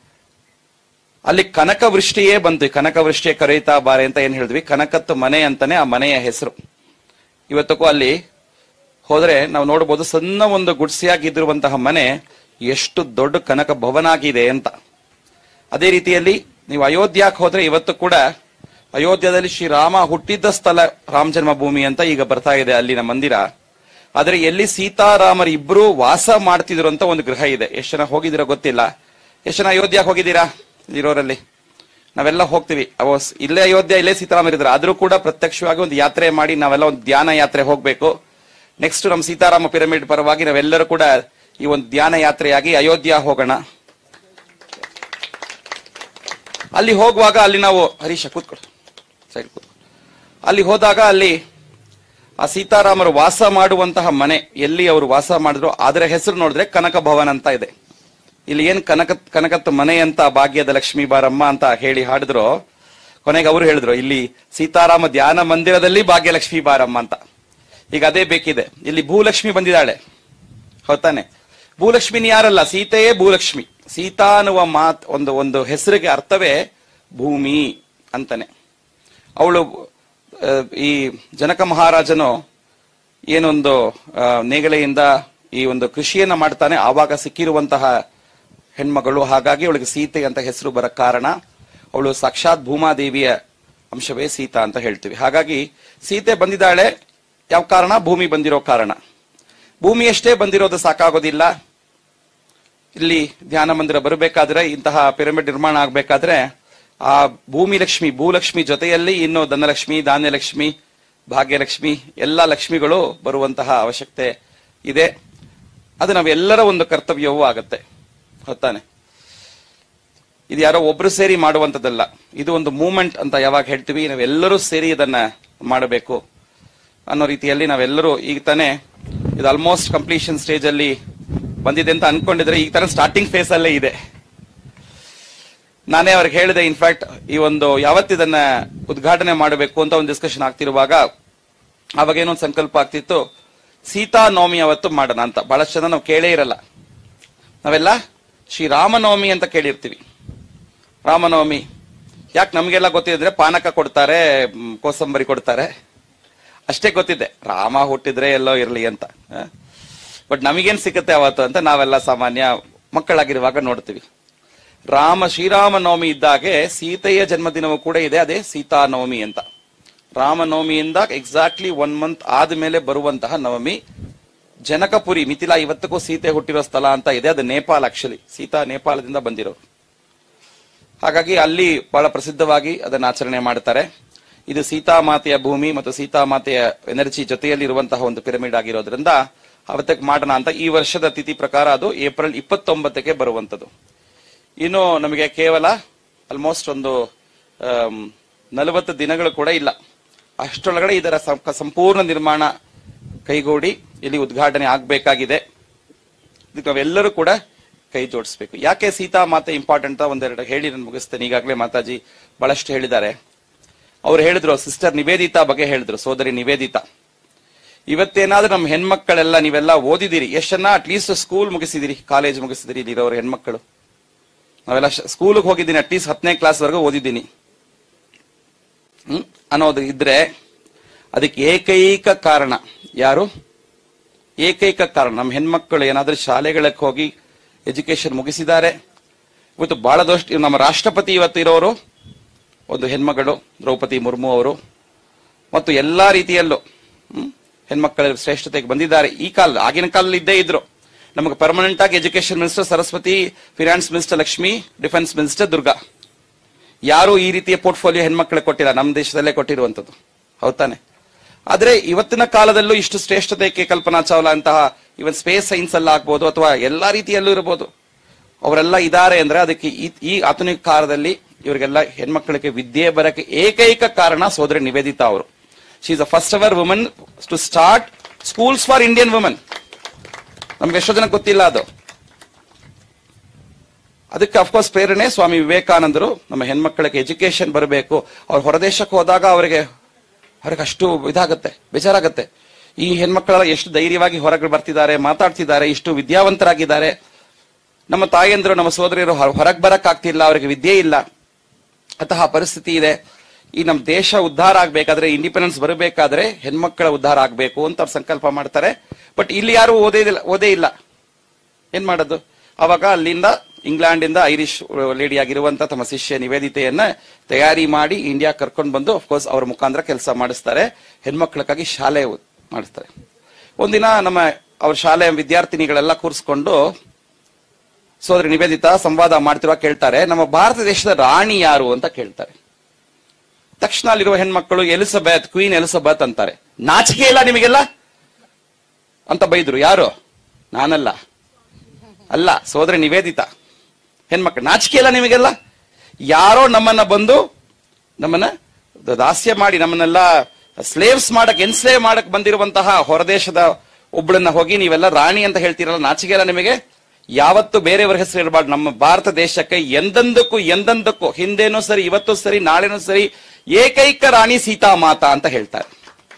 ಅಲ್ಲಿ ಕನಕ ವೃಷ್ಟಿಯೇ ಬಂತು ಕನಕ ವೃಷ್ಟಿಯೇ ಕರೆಯುತ್ತಾ ಬಾರೆ ಅಂತ ಏನ್ ಹೇಳಿದ್ವಿ ಕನಕತ್ತು ಮನೆ ಅಂತಾನೆ ಆ ಮನೆಯ ಹೆಸರು ಇವತ್ತಕ್ಕೂ ಅಲ್ಲಿ ಹೋದ್ರೆ ನಾವು ನೋಡಬಹುದು ಸಣ್ಣ ಒಂದು ಗುಡ್ಸಿಯಾಗಿದ್ದಿರುವಂತಹ ಮನೆ ಎಷ್ಟು ದೊಡ್ಡ ಕನಕ ಭವನ ಆಗಿದೆ ಅಂತ ಅದೇ ರೀತಿಯಲ್ಲಿ ನೀವು ಅಯೋಧ್ಯಕ್ಕೆ ಹೋದ್ರೆ ಇವತ್ತು ಕೂಡ ಅಯೋಧ್ಯದಲ್ಲಿ ಶ್ರೀರಾಮ ಹುಟ್ಟಿದ್ದ ಸ್ಥಳ ರಾಮ ಜನ್ಮಭೂಮಿ ಅಂತ ಈಗ ಬರ್ತಾ ಇದೆ ಅಲ್ಲಿನ ಮಂದಿರ ಆದ್ರೆ ಎಲ್ಲಿ ಸೀತಾರಾಮರು ಇಬ್ರು ವಾಸ ಮಾಡ್ತಿದ್ರು ಅಂತ ಒಂದು ಗೃಹ ಇದೆ ಎಷ್ಟು ಜನ ಹೋಗಿದ್ದೀರಾ ಗೊತ್ತಿಲ್ಲ ಎಷ್ಟು ಜನ ಅಯೋಧ್ಯಕ್ಕೆ ಹೋಗಿದ್ದೀರಾ ಇರೋರಲ್ಲಿ ನಾವೆಲ್ಲ ಹೋಗ್ತೀವಿ ಅವ ಸ್- ಇಲ್ಲೇ ಅಯೋಧ್ಯ ಇಲ್ಲೇ ಸೀತಾರಾಮ ಇರಿದ್ರು ಆದ್ರೂ ಕೂಡ ಪ್ರತ್ಯಕ್ಷವಾಗಿ ಒಂದು ಯಾತ್ರೆ ಮಾಡಿ ನಾವೆಲ್ಲ ಒಂದು ಧ್ಯಾನ ಯಾತ್ರೆ ಹೋಗ್ಬೇಕು ನೆಕ್ಸ್ಟ್ ನಮ್ಮ ಸೀತಾರಾಮ ಪಿರಮಿಡ್ ಪರವಾಗಿ ನಾವೆಲ್ಲರೂ ಕೂಡ ಈ ಒಂದು ಧ್ಯಾನ ಯಾತ್ರೆಯಾಗಿ ಅಯೋಧ್ಯ ಹೋಗೋಣ ಅಲ್ಲಿ ಹೋಗುವಾಗ ಅಲ್ಲಿ ನಾವು ಹರೀಶ ಕೂತ್ಕೊಡು ಸೈಡ್ ಕೂತ್ಕೊ ಅಲ್ಲಿ ಹೋದಾಗ ಅಲ್ಲಿ ಆ ಸೀತಾರಾಮರು ವಾಸ ಮಾಡುವಂತಹ ಮನೆ ಎಲ್ಲಿ ಅವರು ವಾಸ ಮಾಡಿದ್ರು ಅದರ ಹೆಸರು ನೋಡಿದ್ರೆ ಕನಕ ಭವನ ಅಂತ ಇದೆ ಇಲ್ಲಿ ಏನ್ ಕನಕ ಕನಕತ್ ಮನೆ ಅಂತ ಭಾಗ್ಯದ ಲಕ್ಷ್ಮೀ ಬಾರಮ್ಮ ಅಂತ ಹೇಳಿ ಹಾಡಿದ್ರು ಕೊನೆಗೆ ಅವರು ಹೇಳಿದ್ರು ಇಲ್ಲಿ ಸೀತಾರಾಮ ಧ್ಯಾನ ಮಂದಿರದಲ್ಲಿ ಭಾಗ್ಯಲಕ್ಷ್ಮಿ ಬಾರಮ್ಮ ಅಂತ ಈಗ ಅದೇ ಬೇಕಿದೆ ಇಲ್ಲಿ ಭೂಲಕ್ಷ್ಮಿ ಬಂದಿದ್ದಾಳೆ ಹೌದಾನೆ ಭೂಲಕ್ಷ್ಮಿನಿ ಯಾರಲ್ಲ ಸೀತೆಯೇ ಭೂಲಕ್ಷ್ಮಿ ಸೀತಾ ಅನ್ನುವ ಮಾತ್ ಒಂದು ಒಂದು ಹೆಸರಿಗೆ ಅರ್ಥವೇ ಭೂಮಿ ಅಂತಾನೆ ಅವಳು ಆ, ಈ ಜನಕ ಮಹಾರಾಜನು ಏನೊಂದು ಆ, ನೇಗಲೆಯಿಂದ ಈ ಒಂದು ಕೃಷಿಯನ್ನ ಮಾಡ್ತಾನೆ ಆವಾಗ ಸಿಕ್ಕಿರುವಂತಹ ಹೆಣ್ಮಗಳು ಹಾಗಾಗಿ ಅವಳಿಗೆ ಸೀತೆ ಅಂತ ಹೆಸರು ಬರ ಕಾರಣ ಅವಳು ಸಾಕ್ಷಾತ್ ಭೂಮಾದೇವಿಯ ಅಂಶವೇ ಸೀತಾ ಅಂತ ಹೇಳ್ತೀವಿ ಹಾಗಾಗಿ ಸೀತೆ ಬಂದಿದ್ದಾಳೆ ಯಾವ ಕಾರಣ ಭೂಮಿ ಬಂದಿರೋ ಕಾರಣ ಭೂಮಿ ಅಷ್ಟೇ ಬಂದಿರೋದು ಸಾಕಾಗೋದಿಲ್ಲ ಇಲ್ಲಿ ಧ್ಯಾನ ಮಂದಿರ ಬರಬೇಕಾದ್ರೆ ಇಂತಹ ಪಿರಮಿಡ್ ನಿರ್ಮಾಣ ಆಗಬೇಕಾದ್ರೆ ಆ ಭೂಮಿ ಲಕ್ಷ್ಮಿ ಭೂಲಕ್ಷ್ಮಿ ಜೊತೆಯಲ್ಲಿ ಇನ್ನು ಧನಲಕ್ಷ್ಮಿ ಧಾನ್ಯಲಕ್ಷ್ಮಿ ಭಾಗ್ಯಲಕ್ಷ್ಮಿ ಎಲ್ಲ ಲಕ್ಷ್ಮಿಗಳು ಬರುವಂತಹ ಅವಶ್ಯಕತೆ ಇದೆ ಅದು ನಾವೆಲ್ಲರ ಒಂದು ಕರ್ತವ್ಯವೂ ಆಗತ್ತೆ ಹೊತ್ತಾನೆ ಇದು ಯಾರೋ ಒಬ್ರು ಸೇರಿ ಮಾಡುವಂತದ್ದಲ್ಲ ಇದು ಒಂದು ಮೂಮೆಂಟ್ ಅಂತ ಯಾವಾಗ ಹೇಳ್ತೀವಿ ನಾವೆಲ್ಲರೂ ಸೇರಿ ಇದನ್ನ ಮಾಡಬೇಕು ಅನ್ನೋ ರೀತಿಯಲ್ಲಿ ನಾವೆಲ್ಲರೂ ಈಗ ತಾನೇ ಇದು ಆಲ್ಮೋಸ್ಟ್ ಕಂಪ್ಲೀಷನ್ ಸ್ಟೇಜ್ ಅಲ್ಲಿ ಬಂದಿದೆ ಅಂತ ಅನ್ಕೊಂಡಿದ್ರೆ ಈಗ ತರ ಸ್ಟಾರ್ಟಿಂಗ್ ಫೇಸ್ ಅಲ್ಲೇ ಇದೆ ನಾನೇ ಅವ್ರಿಗೆ ಹೇಳಿದೆ ಇನ್ಫ್ಯಾಕ್ಟ್ ಈ ಒಂದು ಯಾವತ್ತಿದನ್ನ ಉದ್ಘಾಟನೆ ಮಾಡಬೇಕು ಅಂತ ಒಂದು ಡಿಸ್ಕಷನ್ ಆಗ್ತಿರುವಾಗ ಅವಾಗ ಏನೊಂದು ಸಂಕಲ್ಪ ಆಗ್ತಿತ್ತು ಸೀತಾ ನವಮಿ ಅವತ್ತು ಮಾಡೋಣ ಅಂತ ಬಹಳಷ್ಟು ಜನ ನಾವು ಕೇಳೇ ಇರಲ್ಲ ನಾವೆಲ್ಲ ಶ್ರೀರಾಮನವಮಿ ಅಂತ ಕೇಳಿರ್ತೀವಿ ರಾಮನವಮಿ ಯಾಕೆ ನಮಗೆಲ್ಲ ಗೊತ್ತಿದ್ರೆ ಪಾನಕ ಕೊಡ್ತಾರೆ ಮ್, ಕೋಸಂಬರಿ ಕೊಡ್ತಾರೆ ಅಷ್ಟೇ ಗೊತ್ತಿದೆ ರಾಮ ಹುಟ್ಟಿದ್ರೆ ಎಲ್ಲೋ ಇರ್ಲಿ ಅಂತ ಬಟ್ ನಮಗೇನ್ ಸಿಗುತ್ತೆ ಅವತ್ತು ಅಂತ ನಾವೆಲ್ಲ ಸಾಮಾನ್ಯ ಮಕ್ಕಳಾಗಿರುವಾಗ ನೋಡ್ತೀವಿ ರಾಮ ಶ್ರೀರಾಮನವಮಿ ಇದ್ದಾಗೆ ಸೀತೆಯ ಜನ್ಮದಿನವೂ ಕೂಡ ಇದೆ ಅದೇ ಸೀತಾ ನವಮಿ ಅಂತ ರಾಮನವಮಿಯಿಂದ ಎಕ್ಸಾಕ್ಟ್ಲಿ ಒನ್ ಮಂತ್ ಆದ್ಮೇಲೆ ಬರುವಂತಹ ನವಮಿ ಜನಕಪುರಿ ಮಿಥಿಲಾ ಇವತ್ತಿಗೂ ಸೀತೆ ಹುಟ್ಟಿರೋ ಸ್ಥಳ ಅಂತ ಇದೆ ಅದು ನೇಪಾಳ ಆಕ್ಚುಲಿ ಸೀತಾ ನೇಪಾಳದಿಂದ ಬಂದಿರೋರು ಹಾಗಾಗಿ ಅಲ್ಲಿ ಬಹಳ ಪ್ರಸಿದ್ಧವಾಗಿ ಅದನ್ನ ಆಚರಣೆ ಮಾಡ್ತಾರೆ ಇದು ಸೀತಾಮಾತೆಯ ಭೂಮಿ ಮತ್ತು ಸೀತಾಮಾತೆಯ ಎನರ್ಜಿ ಜೊತೆಯಲ್ಲಿ ಇರುವಂತಹ ಒಂದು ಪಿರಮಿಡ್ ಆಗಿರೋದ್ರಿಂದ ಅವತ್ತಕ್ಕೆ ಮಾಡೋಣ ಅಂತ ಈ ವರ್ಷದ ತಿಥಿ ಪ್ರಕಾರ ಅದು ಏಪ್ರಿಲ್ ಇಪ್ಪತ್ತೊಂಬತ್ತಕ್ಕೆ ಬರುವಂತದ್ದು ಇನ್ನು ನಮಗೆ ಕೇವಲ ಆಲ್ಮೋಸ್ಟ್ ಒಂದು ನಲವತ್ತು ದಿನಗಳು ಕೂಡ ಇಲ್ಲ ಅಷ್ಟರೊಳಗಡೆ ಇದರ ಸಂ- ಸಂಪೂರ್ಣ ನಿರ್ಮಾಣ ಕೈಗೂಡಿ ಇಲ್ಲಿ ಉದ್ಘಾಟನೆ ಆಗ್ಬೇಕಾಗಿದೆ ಇದಕ್ಕೆ ನಾವೆಲ್ಲರೂ ಕೂಡ ಕೈ ಜೋಡಿಸ್ಬೇಕು ಯಾಕೆ ಸೀತಾ ಮಾತೆ ಇಂಪಾರ್ಟೆಂಟ್ ಅಂತ ಒಂದೆರಡು ಹೇಳಿ ನಾನು ಮುಗಿಸ್ತೇನೆ ಈಗಾಗಲೇ ಮಾತಾಜಿ ಬಹಳಷ್ಟು ಹೇಳಿದ್ದಾರೆ ಅವ್ರು ಹೇಳಿದ್ರು ಸಿಸ್ಟರ್ ನಿವೇದಿತಾ ಬಗ್ಗೆ ಹೇಳಿದ್ರು ಸೋದರಿ ನಿವೇದಿತಾ ಇವತ್ತೇನಾದ್ರೂ ನಮ್ಮ ಹೆಣ್ಮಕ್ಕಳೆಲ್ಲ ನೀವೆಲ್ಲ ಓದಿದಿರಿ ಎಷ್ಟು ಜನ ಅಟ್ಲೀಸ್ಟ್ ಸ್ಕೂಲ್ ಮುಗಿಸಿದಿರಿ ಕಾಲೇಜ್ ಮುಗಿಸಿದಿರಿ ಇಲ್ಲಿರೋರು ಹೆಣ್ಮಕ್ಕಳು ನಾವೆಲ್ಲ ಸ್ಕೂಲ್ಗೆ ಹೋಗಿದ್ದೀನಿ ಅಟ್ಲೀಸ್ಟ್ ಹತ್ತನೇ ಕ್ಲಾಸ್ ವರೆಗೂ ಓದಿದ್ದೀನಿ ಹ್ಮ್ ಅನ್ನೋದು ಇದ್ರೆ ಅದಕ್ಕೆ ಏಕೈಕ ಕಾರಣ ಯಾರು ಏಕೈಕ ಕಾರಣ ನಮ್ಮ ಹೆಣ್ಮಕ್ಕಳು ಏನಾದ್ರೂ ಶಾಲೆಗಳಿಗೆ ಹೋಗಿ ಎಜುಕೇಶನ್ ಮುಗಿಸಿದ್ದಾರೆ ಇವತ್ತು ಬಹಳ ದೋಷ್ಟ ನಮ್ಮ ರಾಷ್ಟ್ರಪತಿ ಇವತ್ತು ಇರೋರು ಒಂದು ಹೆಣ್ಮಗಳು ದ್ರೌಪದಿ ಮುರ್ಮು ಅವರು ಮತ್ತು ಎಲ್ಲಾ ರೀತಿಯಲ್ಲೂ ಹ್ಮ್, ಹೆಣ್ಮಕ್ಕಳ ಶ್ರೇಷ್ಠತೆಗೆ ಬಂದಿದ್ದಾರೆ ಈ ಕಾಲ ಆಗಿನ ಕಾಲದಲ್ಲಿ ಇದ್ದೇ ಇದ್ರು ನಮಗೆ ಪರ್ಮನೆಂಟ್ ಆಗಿ education minister Saraswati finance minister Lakshmi defence minister Durga ಯಾರು ಈ ರೀತಿಯ ಪೋರ್ಟ್ಫೋಲಿಯೋ ಹೆಣ್ಮಕ್ಳಿಗೆ ಕೊಟ್ಟಿಲ್ಲ ನಮ್ಮ ದೇಶದಲ್ಲೇ ಕೊಟ್ಟಿರುವಂತದ್ದು ಹೌದಾನೆ ಆದ್ರೆ ಇವತ್ತಿನ ಕಾಲದಲ್ಲೂ ಇಷ್ಟು ಶ್ರೇಷ್ಠತೆಗೆ ಕಲ್ಪನಾ ಚಾವ್ಲಾ ಅಂತಹ ಇವನ್ ಸ್ಪೇಸ್ ಸೈನ್ಸ್ ಅಲ್ಲ ಆಗ್ಬೋದು ಅಥವಾ ಎಲ್ಲಾ ರೀತಿಯಲ್ಲೂ ಇರಬಹುದು ಅವರೆಲ್ಲ ಇದ್ದಾರೆ ಅಂದ್ರೆ ಅದಕ್ಕೆ ಈ- ಈ ಆಧುನಿಕ ಕಾಲದಲ್ಲಿ ಇವರಿಗೆಲ್ಲ ಹೆಣ್ಮಕ್ಳಿಗೆ ವಿದ್ಯೆ ಬರಕ್ಕೆ ಏಕೈಕ ಕಾರಣ ಸೋದರಿ ನಿವೇದಿತಾ ಅವರು ಶಿ ಇಸ್ ದ ಫಸ್ಟ್ ಅವರ್ woman to start schools for Indian woman ನಮ್ಗೆ ಎಷ್ಟೋ ಜನ ಗೊತ್ತಿಲ್ಲ ಅದು ಅದಕ್ಕೆ ಅಫ್ಕೋರ್ಸ್ ಪ್ರೇರಣೆ ಸ್ವಾಮಿ ವಿವೇಕಾನಂದರು ನಮ್ಮ ಹೆಣ್ಮಕ್ಳಿಗೆ ಎಜುಕೇಶನ್ ಬರಬೇಕು ಅವ್ರು ಹೊರದೇಶಕ್ಕೆ ಹೋದಾಗ ಅವರಿಗೆ ಅವ್ರಿಗೆ ಅಷ್ಟು ಇದಾಗತ್ತೆ ಬೇಜಾರಾಗತ್ತೆ ಈ ಹೆಣ್ಮಕ್ಕಳೆಲ್ಲ ಎಷ್ಟು ಧೈರ್ಯವಾಗಿ ಹೊರಗೆ ಬರ್ತಿದ್ದಾರೆ ಮಾತಾಡ್ತಿದ್ದಾರೆ ಇಷ್ಟು ವಿದ್ಯಾವಂತರಾಗಿದ್ದಾರೆ ನಮ್ಮ ತಾಯಂದ್ರು ನಮ್ಮ ಸೋದರಿಯರು ಹೊರಗೆ ಬರಕ್ ಆಗ್ತಿಲ್ಲ ಅವರಿಗೆ ವಿದ್ಯೆ ಇಲ್ಲ ಅಂತಹ ಪರಿಸ್ಥಿತಿ ಇದೆ ಈ ನಮ್ಮ ದೇಶ ಉದ್ಧಾರ ಆಗ್ಬೇಕಾದ್ರೆ ಇಂಡಿಪೆಂಡೆನ್ಸ್ ಬರಬೇಕಾದ್ರೆ ಹೆಣ್ಮಕ್ಕಳ ಉದ್ಧಾರ ಆಗ್ಬೇಕು ಅಂತ ಅವ್ರು ಸಂಕಲ್ಪ ಮಾಡ್ತಾರೆ ಬಟ್ ಇಲ್ಲಿ ಯಾರು ಓದೇ ಇಲ್ಲ ಓದೇ ಇಲ್ಲ ಏನ್ ಮಾಡೋದು ಅವಾಗ ಅಲ್ಲಿಂದ ಇಂಗ್ಲೆಂಡ್ ಇಂದ ಐರಿಷ್ ಲೇಡಿ ಆಗಿರುವಂತ ತಮ್ಮ ಶಿಷ್ಯ ನಿವೇದಿತೆಯನ್ನ ತಯಾರಿ ಮಾಡಿ ಇಂಡಿಯಾ ಕರ್ಕೊಂಡು ಬಂದು ಅಫ್ಕೋರ್ಸ್ ಅವ್ರ ಮುಖಾಂತರ ಕೆಲಸ ಮಾಡಿಸ್ತಾರೆ ಹೆಣ್ಮಕ್ಳಿಗಾಗಿ ಶಾಲೆ ಉ- ಮಾಡಿಸ್ತಾರೆ ಒಂದಿನ ನಮ್ಮ ಅವ್ರ ಶಾಲೆಯ ವಿದ್ಯಾರ್ಥಿನಿಗಳೆಲ್ಲ ಕೂರಿಸ್ಕೊಂಡು ಸೋದರಿ ನಿವೇದಿತಾ ಸಂವಾದ ಮಾಡ್ತಿರುವಾಗ ಕೇಳ್ತಾರೆ ನಮ್ಮ ಭಾರತ ದೇಶದ ರಾಣಿ ಯಾರು ಅಂತ ಕೇಳ್ತಾರೆ ತಕ್ಷಣ ಅಲ್ಲಿರುವ ಹೆಣ್ಮಕ್ಕಳು ಎಲಿಸಬೆತ್ ಕ್ವೀನ್ ಎಲಿಸಬೆತ್ ಅಂತಾರೆ ನಾಚಿಕೆ ಇಲ್ಲ ನಿಮಗೆಲ್ಲ ಅಂತ ಬೈದ್ರು ಯಾರು ನಾನಲ್ಲ ಅಲ್ಲ ಸೋದರಿ ನಿವೇದಿತ ಹೆಣ್ಮಕ್ಳು ನಾಚಿಕೆ ಇಲ್ಲ ನಿಮಗೆಲ್ಲ ಯಾರೋ ನಮ್ಮನ್ನ ಬಂದು ನಮ್ಮನ್ನ ದಾಸ್ಯ ಮಾಡಿ ನಮ್ಮನ್ನೆಲ್ಲ ಸ್ಲೇವ್ಸ್ ಮಾಡಕ್ ಎನ್ಸ್ಲೇವ್ ಮಾಡಕ್ ಬಂದಿರುವಂತಹ ಹೊರದೇಶದ ಒಬ್ಬಳನ್ನ ಹೋಗಿ ನೀವೆಲ್ಲ ರಾಣಿ ಅಂತ ಹೇಳ್ತೀರಲ್ಲ ನಾಚಿಕೆ ಇಲ್ಲ ನಿಮಗೆ ಯಾವತ್ತು ಬೇರೆಯವರ ಹೆಸರು ಇರಬಾರ್ದು ನಮ್ಮ ಭಾರತ ದೇಶಕ್ಕೆ ಎಂದೆಂದಕ್ಕೂ ಎಂದೆಂದಕ್ಕೂ ಹಿಂದೇನೂ ಸರಿ ಇವತ್ತು ಸರಿ ನಾಳೆನೂ ಸರಿ ಏಕೈಕ ರಾಣಿ ಸೀತಾ ಮಾತಾ ಅಂತ ಹೇಳ್ತಾರೆ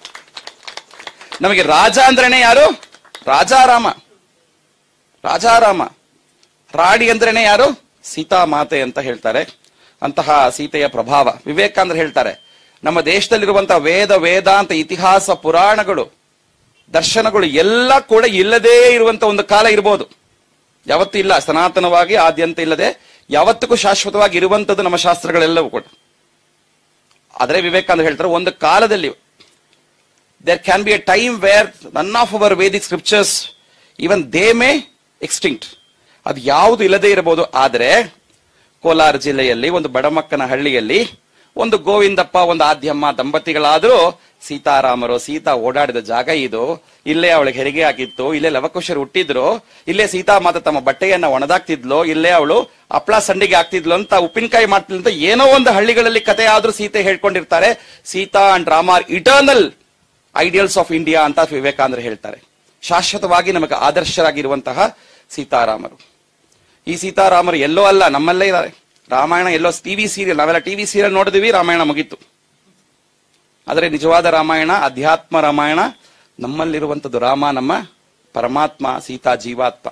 ನಮಗೆ ರಾಜ ಅಂದ್ರೇನೆ ಯಾರು ರಾಜಾರಾಮ ರಾಜಾರಾಮ ರಾಣಿ ಅಂದ್ರೇನೆ ಯಾರು ಸೀತಾ ಮಾತೆ ಅಂತ ಹೇಳ್ತಾರೆ ಅಂತಹ ಸೀತೆಯ ಪ್ರಭಾವ ವಿವೇಕಾನಂದ್ರ ಹೇಳ್ತಾರೆ ನಮ್ಮ ದೇಶದಲ್ಲಿರುವಂತಹ ವೇದ ವೇದಾಂತ ಇತಿಹಾಸ ಪುರಾಣಗಳು ದರ್ಶನಗಳು ಎಲ್ಲ ಕೂಡ ಇಲ್ಲದೇ ಇರುವಂತ ಒಂದು ಕಾಲ ಇರ್ಬೋದು ಯಾವತ್ತೂ ಇಲ್ಲ ಸನಾತನವಾಗಿ ಆದ್ಯಂತ ಇಲ್ಲದೆ ಯಾವತ್ತಿಗೂ ಶಾಶ್ವತವಾಗಿ ಇರುವಂತದ್ದು ನಮ್ಮ ಶಾಸ್ತ್ರಗಳೆಲ್ಲವೂ ಕೂಡ ಆದರೆ ವಿವೇಕಾನಂದ ಹೇಳ್ತಾರೆ ಒಂದು ಕಾಲದಲ್ಲಿ there can be a time where none of our Vedic scriptures even they may extinct ಅದು ಯಾವುದು ಇಲ್ಲದೆ ಇರಬಹುದು ಆದರೆ ಕೋಲಾರ ಜಿಲ್ಲೆಯಲ್ಲಿ ಒಂದು ಬಡಮಕ್ಕನ ಹಳ್ಳಿಯಲ್ಲಿ ಒಂದು ಗೋವಿಂದಪ್ಪ ಒಂದು ಆದ್ಯಮ್ಮ ದಂಪತಿಗಳಾದರೂ ಸೀತಾರಾಮರು ಸೀತಾ ಓಡಾಡಿದ ಜಾಗ ಇದು ಇಲ್ಲೇ ಅವಳಿಗೆ ಹೆರಿಗೆ ಆಗಿತ್ತು ಇಲ್ಲೇ ಲವಕುಶರು ಹುಟ್ಟಿದ್ರು ಇಲ್ಲೇ ಸೀತಾ ಮಾತ ತಮ್ಮ ಬಟ್ಟೆಯನ್ನ ಒಣದಾಕ್ತಿದ್ಲು ಇಲ್ಲೇ ಅವಳು ಹಪ್ಳ ಸಂಡಿಗೆ ಆಗ್ತಿದ್ಲು ಅಂತ ಉಪ್ಪಿನಕಾಯಿ ಮಾಡ್ತಿದ್ಲು ಅಂತ ಏನೋ ಒಂದು ಹಳ್ಳಿಗಳಲ್ಲಿ ಕತೆ ಆದ್ರೂ ಸೀತೆ ಹೇಳ್ಕೊಂಡಿರ್ತಾರೆ Sita and Rama are eternal ideals of India ಅಂತ ವಿವೇಕಾನಂದರು ಹೇಳ್ತಾರೆ ಶಾಶ್ವತವಾಗಿ ನಮಗೆ ಆದರ್ಶರಾಗಿರುವಂತಹ ಸೀತಾರಾಮರು ಈ ಸೀತಾರಾಮರು ಎಲ್ಲೋ ಅಲ್ಲ ನಮ್ಮಲ್ಲೇ ಇದ್ದಾರೆ ರಾಮಾಯಣ ಎಲ್ಲೋ ಟಿವಿ ಸೀರಿಯಲ್ ನಾವೆಲ್ಲ ಟಿವಿ ಸೀರಿಯಲ್ ನೋಡಿದ್ವಿ ರಾಮಾಯಣ ಮುಗೀತು ಆದರೆ ನಿಜವಾದ ರಾಮಾಯಣ ಅಧ್ಯಾತ್ಮ ರಾಮಾಯಣ ನಮ್ಮಲ್ಲಿರುವಂಥದ್ದು ರಾಮ ನಮ್ಮ ಪರಮಾತ್ಮ ಸೀತಾ ಜೀವಾತ್ಮ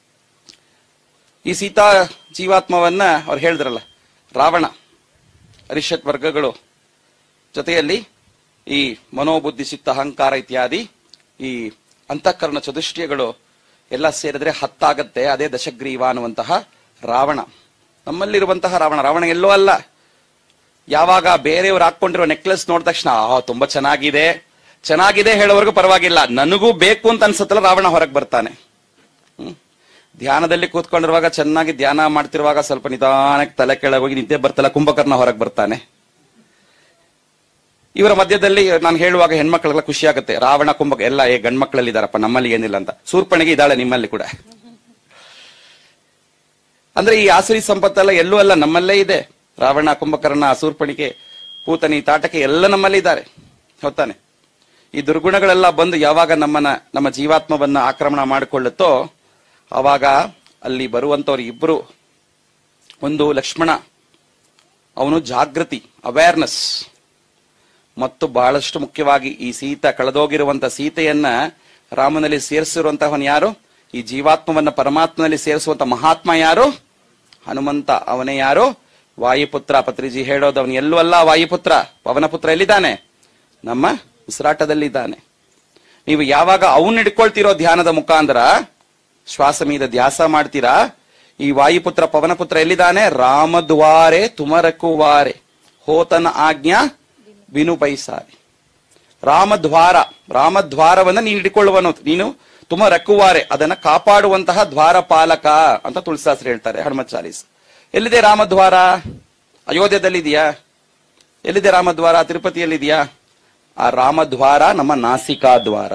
ಈ ಸೀತಾ ಜೀವಾತ್ಮವನ್ನ ಅವ್ರು ಹೇಳಿದ್ರಲ್ಲ ರಾವಣ ಅರಿಷತ್ ವರ್ಗಗಳು ಜೊತೆಯಲ್ಲಿ ಈ ಮನೋಬುದ್ಧಿ ಚಿತ್ತ ಅಹಂಕಾರ ಇತ್ಯಾದಿ ಈ ಅಂತಃಕರಣ ಚತುಷ್ಟಯಗಳು ಎಲ್ಲ ಸೇರಿದ್ರೆ ಹತ್ತಾಗತ್ತೆ ಅದೇ ದಶಗ್ರೀವ ಅನ್ನುವಂತಹ ರಾವಣ ನಮ್ಮಲ್ಲಿರುವಂತಹ ರಾವಣ ರಾವಣ ಎಲ್ಲೋ ಅಲ್ಲ ಯಾವಾಗ ಬೇರೆಯವ್ರು ಹಾಕೊಂಡಿರೋ ನೆಕ್ಲೆಸ್ ನೋಡಿದ ತಕ್ಷಣ ಆ ತುಂಬಾ ಚೆನ್ನಾಗಿದೆ ಚೆನ್ನಾಗಿದೆ ಹೇಳೋವರೆಗೂ ಪರವಾಗಿಲ್ಲ ನನಗೂ ಬೇಕು ಅಂತ ಅನ್ಸುತ್ತಲ್ಲ ರಾವಣ ಹೊರಗೆ ಬರ್ತಾನೆ ಹ್ಮ್. ಧ್ಯಾನದಲ್ಲಿ ಕೂತ್ಕೊಂಡಿರುವಾಗ ಚೆನ್ನಾಗಿ ಧ್ಯಾನ ಮಾಡ್ತಿರುವಾಗ ಸ್ವಲ್ಪ ನಿಧಾನಕ್ಕೆ ತಲೆ ಕೆಳಗೆ ಹೋಗಿ ನಿದ್ದೆ ಬರ್ತಲ್ಲ ಕುಂಭಕರ್ಣ ಹೊರಗೆ ಬರ್ತಾನೆ ಇವರ ಮಧ್ಯದಲ್ಲಿ ನಾನು ಹೇಳುವಾಗ ಹೆಣ್ಮಕ್ಳೆಲ್ಲ ಖುಷಿ ಆಗುತ್ತೆ ರಾವಣ ಕುಂಭಕ ಎಲ್ಲ ಏ ಗಂಡ್ಮಕ್ಳಲ್ಲಿ ಇದಾರಪ್ಪ ನಮ್ಮಲ್ಲಿ ಏನಿಲ್ಲ ಅಂತ ಸೂರ್ಪಣಿಗೆ ಇದ್ದಾಳೆ ನಿಮ್ಮಲ್ಲಿ ಕೂಡ ಅಂದ್ರೆ ಈ ಆಸುರಿ ಸಂಪತ್ತೆಲ್ಲ ಎಲ್ಲೂ ಅಲ್ಲ ನಮ್ಮಲ್ಲೇ ಇದೆ ರಾವಣ ಕುಂಭಕರ್ಣ ಸೂರ್ಪಣಿಕೆ ಪೂತನಿ ತಾಟಕೆ ಎಲ್ಲ ನಮ್ಮಲ್ಲಿ ಇದ್ದಾರೆ ಹೊತ್ತಾನೆ ಈ ದುರ್ಗುಣಗಳೆಲ್ಲ ಬಂದು ಯಾವಾಗ ನಮ್ಮನ್ನ ನಮ್ಮ ಜೀವಾತ್ಮವನ್ನ ಆಕ್ರಮಣ ಮಾಡಿಕೊಳ್ಳುತ್ತೋ ಆವಾಗ ಅಲ್ಲಿ ಬರುವಂತವ್ರು ಇಬ್ರು ಒಂದು ಲಕ್ಷ್ಮಣ ಅವನು ಜಾಗೃತಿ ಅವೇರ್ನೆಸ್ ಮತ್ತು ಬಹಳಷ್ಟು ಮುಖ್ಯವಾಗಿ ಈ ಸೀತ ಕಳೆದೋಗಿರುವಂತ ಸೀತೆಯನ್ನ ರಾಮನಲ್ಲಿ ಸೇರಿಸಿರುವಂತಹವನು ಯಾರು ಈ ಜೀವಾತ್ಮವನ್ನ ಪರಮಾತ್ಮನಲ್ಲಿ ಸೇರಿಸುವಂತ ಮಹಾತ್ಮ ಯಾರು ಹನುಮಂತ ಅವನೇ ಯಾರು ವಾಯುಪುತ್ರ ಪತ್ರಿಜಿ ಹೇಳೋದು ಅವನು ಎಲ್ಲೂ ಅಲ್ಲ ವಾಯುಪುತ್ರ ಪವನಪುತ್ರ ಎಲ್ಲಿದ್ದಾನೆ ನಮ್ಮ ಉಸಿರಾಟದಲ್ಲಿದ್ದಾನೆ ನೀವು ಯಾವಾಗ ಅವನ್ ಹಿಡ್ಕೊಳ್ತಿರೋ ಧ್ಯಾನದ ಮುಖಾಂತರ ಶ್ವಾಸ ಮೀದ ಧ್ಯಾಸ ಮಾಡ್ತೀರಾ ಈ ವಾಯುಪುತ್ರ ಪವನಪುತ್ರ ಎಲ್ಲಿದ್ದಾನೆ ರಾಮದ್ವಾರೆ ತುಮರಕುವಾರೆ ಹೋತನ ಆಜ್ಞಾ ಬಿನು ಬೈಸಾರಿ ರಾಮದ್ವಾರ ರಾಮದ್ವಾರವನ್ನ ನೀನು ಹಿಡಿಕೊಳ್ಳುವನು ನೀನು ತುಮ ರಕ್ಕುವಾರೆ ಅದನ್ನ ಕಾಪಾಡುವಂತಹ ದ್ವಾರಪಾಲಕ ಅಂತ ತುಳಸಾಸ್ರಿ ಹೇಳ್ತಾರೆ ಹನುಮತ್ ಚಾಲೀಸ್ ಎಲ್ಲಿದೆ ರಾಮದ್ವಾರ ಅಯೋಧ್ಯದಲ್ಲಿದೆಯಾ ಎಲ್ಲಿದೆ ರಾಮದ್ವಾರ ತಿರುಪತಿಯಲ್ಲಿದೆಯಾ ಆ ರಾಮದ್ವಾರ ನಮ್ಮ ನಾಸಿಕಾ ದ್ವಾರ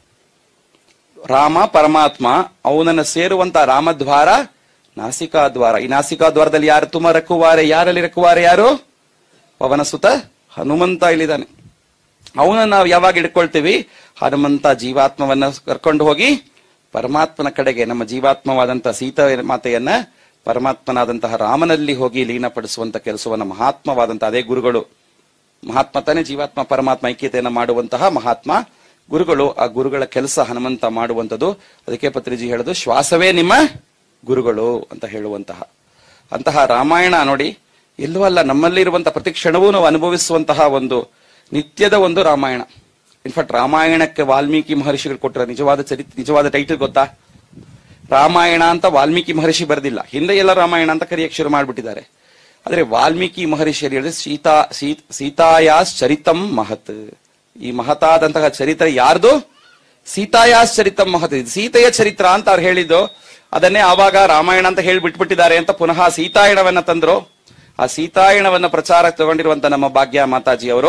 ರಾಮ ಪರಮಾತ್ಮ ಅವನನ್ನ ಸೇರುವಂತ ರಾಮದ್ವಾರ ನಾಸಿಕಾ ದ್ವಾರ ಈ ನಾಸಿಕಾ ದ್ವಾರದಲ್ಲಿ ಯಾರು ತುಮ ರಕ್ಕುವಾರೆ ಯಾರಲ್ಲಿ ರಕ್ಕುವಾರೆ ಯಾರು ಪವನ ಸುತ ಹನುಮಂತ ಇಲ್ಲಿದ್ದಾನೆ ಅವನನ್ನ ನಾವು ಯಾವಾಗ ಹಿಡ್ಕೊಳ್ತೀವಿ ಹನುಮಂತ ಜೀವಾತ್ಮವನ್ನ ಕರ್ಕೊಂಡು ಹೋಗಿ ಪರಮಾತ್ಮನ ಕಡೆಗೆ ನಮ್ಮ ಜೀವಾತ್ಮವಾದಂತಹ ಸೀತಾ ಮಾತೆಯನ್ನ ಪರಮಾತ್ಮನಾದಂತಹ ರಾಮನಲ್ಲಿ ಹೋಗಿ ಲೀನಪಡಿಸುವಂತ ಕೆಲಸವನ್ನ ಮಹಾತ್ಮವಾದಂತಹ ಅದೇ ಗುರುಗಳು ಮಹಾತ್ಮ ತಾನೇ ಜೀವಾತ್ಮ ಪರಮಾತ್ಮ ಐಕ್ಯತೆಯನ್ನ ಮಾಡುವಂತಹ ಮಹಾತ್ಮ ಗುರುಗಳು ಆ ಗುರುಗಳ ಕೆಲಸ ಹನುಮಂತ ಮಾಡುವಂಥದ್ದು ಅದಕ್ಕೆ ಪತ್ರಿಜಿ ಹೇಳೋದು ಶ್ವಾಸವೇ ನಿಮ್ಮ ಗುರುಗಳು ಅಂತ ಹೇಳುವಂತಹ ಅಂತಹ ರಾಮಾಯಣ ನೋಡಿ ಎಲ್ಲೂ ಅಲ್ಲ ನಮ್ಮಲ್ಲಿರುವಂತಹ ಪ್ರತಿ ಕ್ಷಣವೂ ನಾವು ಅನುಭವಿಸುವಂತಹ ಒಂದು ನಿತ್ಯದ ಒಂದು ರಾಮಾಯಣ ಇನ್ಫ್ಯಾಕ್ಟ್ ರಾಮಾಯಣಕ್ಕೆ ವಾಲ್ಮೀಕಿ ಮಹರ್ಷಿಗಳು ಕೊಟ್ಟರ ನಿಜವಾದ ಚರಿತ್ ನಿಜವಾದ ಟೈಟಲ್ ಗೊತ್ತಾ ರಾಮಾಯಣ ಅಂತ ವಾಲ್ಮೀಕಿ ಮಹರ್ಷಿ ಬರೆದಿಲ್ಲ ಹಿಂದೆ ಎಲ್ಲ ರಾಮಾಯಣ ಅಂತ ಕರೆಯಕ್ಕೆ ಶುರು ಮಾಡ್ಬಿಟ್ಟಿದ್ದಾರೆ ಆದ್ರೆ ವಾಲ್ಮೀಕಿ ಮಹರ್ಷಿಯರು ಹೇಳಿದ್ರೆ ಸೀತಾ ಸೀ- ಸೀತಾಯಾಸ್ ಚರಿತಂ ಮಹತ್ ಈ ಮಹತಾದಂತಹ ಚರಿತ್ರೆ ಯಾರ್ದು ಸೀತಾಯಾಸ್ ಚರಿತಂ ಮಹತ್ ಇದು ಸೀತೆಯ ಚರಿತ್ರ ಅಂತ ಅವ್ರು ಹೇಳಿದ್ದು ಅದನ್ನೇ ಆವಾಗ ರಾಮಾಯಣ ಅಂತ ಹೇಳಿ ಬಿಟ್ಬಿಟ್ಟಿದ್ದಾರೆ ಅಂತ ಪುನಃ ಸೀತಾಯಣವನ್ನ ತಂದ್ರು ಆ ಸೀತಾಯಣವನ್ನ ಪ್ರಚಾರ ತಗೊಂಡಿರುವಂತ ನಮ್ಮ ಭಾಗ್ಯ ಮಾತಾಜಿ ಅವರು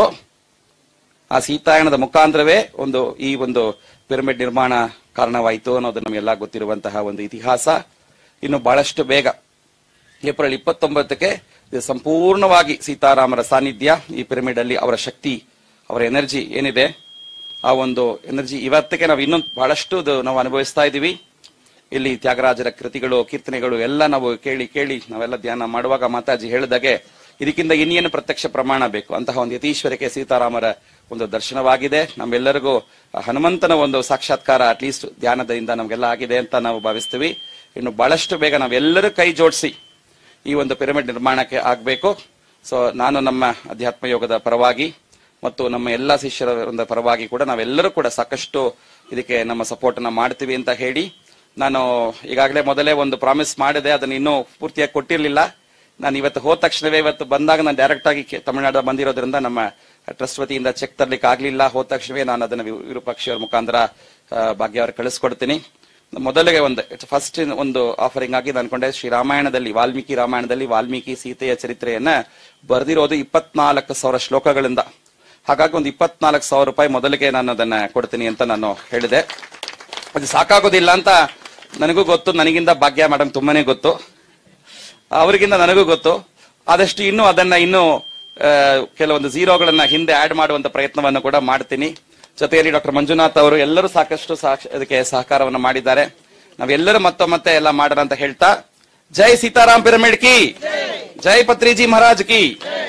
ಆ ಸೀತಾಯಣದ ಮುಖಾಂತರವೇ ಒಂದು ಈ ಒಂದು ಪಿರಮಿಡ್ ನಿರ್ಮಾಣ ಕಾರಣವಾಯಿತು ಅನ್ನೋದು ನಮಗೆಲ್ಲ ಗೊತ್ತಿರುವಂತಹ ಒಂದು ಇತಿಹಾಸ ಇನ್ನು ಬಹಳಷ್ಟು ಬೇಗ ಏಪ್ರಿಲ್ ಇಪ್ಪತ್ತೊಂಬತ್ತಕ್ಕೆ ಇದು ಸಂಪೂರ್ಣವಾಗಿ ಸೀತಾರಾಮರ ಸಾನ್ನಿಧ್ಯ ಈ ಪಿರಮಿಡ್ ಅಲ್ಲಿ ಅವರ ಶಕ್ತಿ ಅವರ ಎನರ್ಜಿ ಏನಿದೆ ಆ ಒಂದು ಎನರ್ಜಿ ಇವತ್ತಿಗೆ ನಾವು ಇನ್ನೊಂದು ಬಹಳಷ್ಟು ಅದು ನಾವು ಅನುಭವಿಸ್ತಾ ಇದ್ದೀವಿ ಇಲ್ಲಿ ತ್ಯಾಗರಾಜರ ಕೃತಿಗಳು ಕೀರ್ತನೆಗಳು ಎಲ್ಲ ನಾವು ಕೇಳಿ ಕೇಳಿ ನಾವೆಲ್ಲ ಧ್ಯಾನ ಮಾಡುವಾಗ ಮಾತಾಜಿ ಹೇಳಿದಾಗೆ ಇದಕ್ಕಿಂತ ಇನ್ನೇನು ಪ್ರತ್ಯಕ್ಷ ಪ್ರಮಾಣ ಬೇಕು ಅಂತಹ ಒಂದು ಯತೀಶ್ವರಕ್ಕೆ ಸೀತಾರಾಮರ ಒಂದು ದರ್ಶನವಾಗಿದೆ ನಮ್ಮೆಲ್ಲರಿಗೂ ಆ ಹನುಮಂತನ ಒಂದು ಸಾಕ್ಷಾತ್ಕಾರ ಅಟ್ಲೀಸ್ಟ್ ಧ್ಯಾನದಿಂದ ನಮಗೆಲ್ಲ ಆಗಿದೆ ಅಂತ ನಾವು ಭಾವಿಸ್ತೀವಿ ಇನ್ನು ಬಹಳಷ್ಟು ಬೇಗ ನಾವೆಲ್ಲರೂ ಕೈ ಜೋಡಿಸಿ ಈ ಒಂದು ಪಿರಮಿಡ್ ನಿರ್ಮಾಣಕ್ಕೆ ಆಗಬೇಕು ಸೊ ನಾನು ನಮ್ಮ ಅಧ್ಯಾತ್ಮ ಯೋಗದ ಪರವಾಗಿ ಮತ್ತು ನಮ್ಮ ಎಲ್ಲ ಶಿಷ್ಯರ ಒಂದು ಪರವಾಗಿ ಕೂಡ ನಾವೆಲ್ಲರೂ ಕೂಡ ಸಾಕಷ್ಟು ಇದಕ್ಕೆ ನಮ್ಮ ಸಪೋರ್ಟ್ ಅನ್ನ ಮಾಡ್ತೀವಿ ಅಂತ ಹೇಳಿ ನಾನು ಈಗಾಗಲೇ ಮೊದಲೇ ಒಂದು ಪ್ರಾಮಿಸ್ ಮಾಡಿದೆ ಅದನ್ನ ಇನ್ನೂ ಪೂರ್ತಿಯಾಗಿ ಕೊಟ್ಟಿರ್ಲಿಲ್ಲ ನಾನು ಇವತ್ತು ಹೋದ ತಕ್ಷಣವೇ ಇವತ್ತು ಬಂದಾಗ ನಾನು ಡೈರೆಕ್ಟ್ ಆಗಿ ಕೆ- ತಮಿಳುನಾಡು ಬಂದಿರೋದ್ರಿಂದ ನಮ್ಮ ಟ್ರಸ್ಟ್ ವತಿಯಿಂದ ಚೆಕ್ ತರ್ಲಿಕ್ಕೆ ಆಗ್ಲಿಲ್ಲ ಹೋದ ತಕ್ಷಣವೇ ನಾನು ಅದನ್ನ ವಿ- ವಿರೂಪಾಕ್ಷಿ ಅವ್ರ ಮುಖಾಂತರ ಆ, ಭಾಗ್ಯ ಅವ್ರಿಗೆ ಕಳಿಸ್ಕೊಡ್ತೀನಿ ಮೊದಲಿಗೆ ಒಂದು ಫಸ್ಟ್ ಒಂದು ಆಫರಿಂಗ್ ಆಗಿ ನಾನು ಅನ್ಕೊಂಡೆ ಶ್ರೀ ರಾಮಾಯಣದಲ್ಲಿ ವಾಲ್ಮೀಕಿ ರಾಮಾಯಣದಲ್ಲಿ ವಾಲ್ಮೀಕಿ ಸೀತೆಯ ಚರಿತ್ರೆಯನ್ನ ಬರೆದಿರೋದು ಇಪ್ಪತ್ನಾಲ್ಕು ಸಾವಿರ ಶ್ಲೋಕಗಳಿಂದ ಹಾಗಾಗಿ ಒಂದು ಇಪ್ಪತ್ನಾಲ್ಕು ಸಾವಿರ ರೂಪಾಯಿ ಮೊದಲಿಗೆ ನಾನು ಅದನ್ನ ಕೊಡ್ತೀನಿ ಅಂತ ನಾನು ಹೇಳಿದೆ ಅದು ಸಾಕಾಗೋದಿಲ್ಲ ಅಂತ ನನಗೂ ಗೊತ್ತು ನನಗಿಂತ ಭಾಗ್ಯ ಮೇಡಮ್ ತುಂಬಾನೇ ಗೊತ್ತು ಅವರಿಗಿಂತ ನನಗೂ ಗೊತ್ತು ಆದಷ್ಟು ಇನ್ನು ಅದನ್ನ ಇನ್ನು ಆ, ಕೆಲವೊಂದು ಝೀರೋಗಳನ್ನ ಹಿಂದೆ ಆಡ್ ಮಾಡುವಂತ ಪ್ರಯತ್ನವನ್ನು ಕೂಡ ಮಾಡ್ತೀನಿ ಜೊತೆಯಲ್ಲಿ ಡಾಕ್ಟರ್ ಮಂಜುನಾಥ್ ಅವರು ಎಲ್ಲರೂ ಸಾಕಷ್ಟು ಸಾಕ್ಷ- ಅದಕ್ಕೆ ಸಹಕಾರವನ್ನು ಮಾಡಿದ್ದಾರೆ ನಾವೆಲ್ಲರೂ ಮತ್ತೊಮ್ಮತ್ತೆ ಎಲ್ಲ ಮಾಡೋಣ ಅಂತ ಹೇಳ್ತಾ ಜೈ ಸೀತಾರಾಮ್ ಪಿರಮಿಡ್ ಕಿ ಜೈ ಪತ್ರಿಜಿ ಮಹಾರಾಜ್ ಕಿ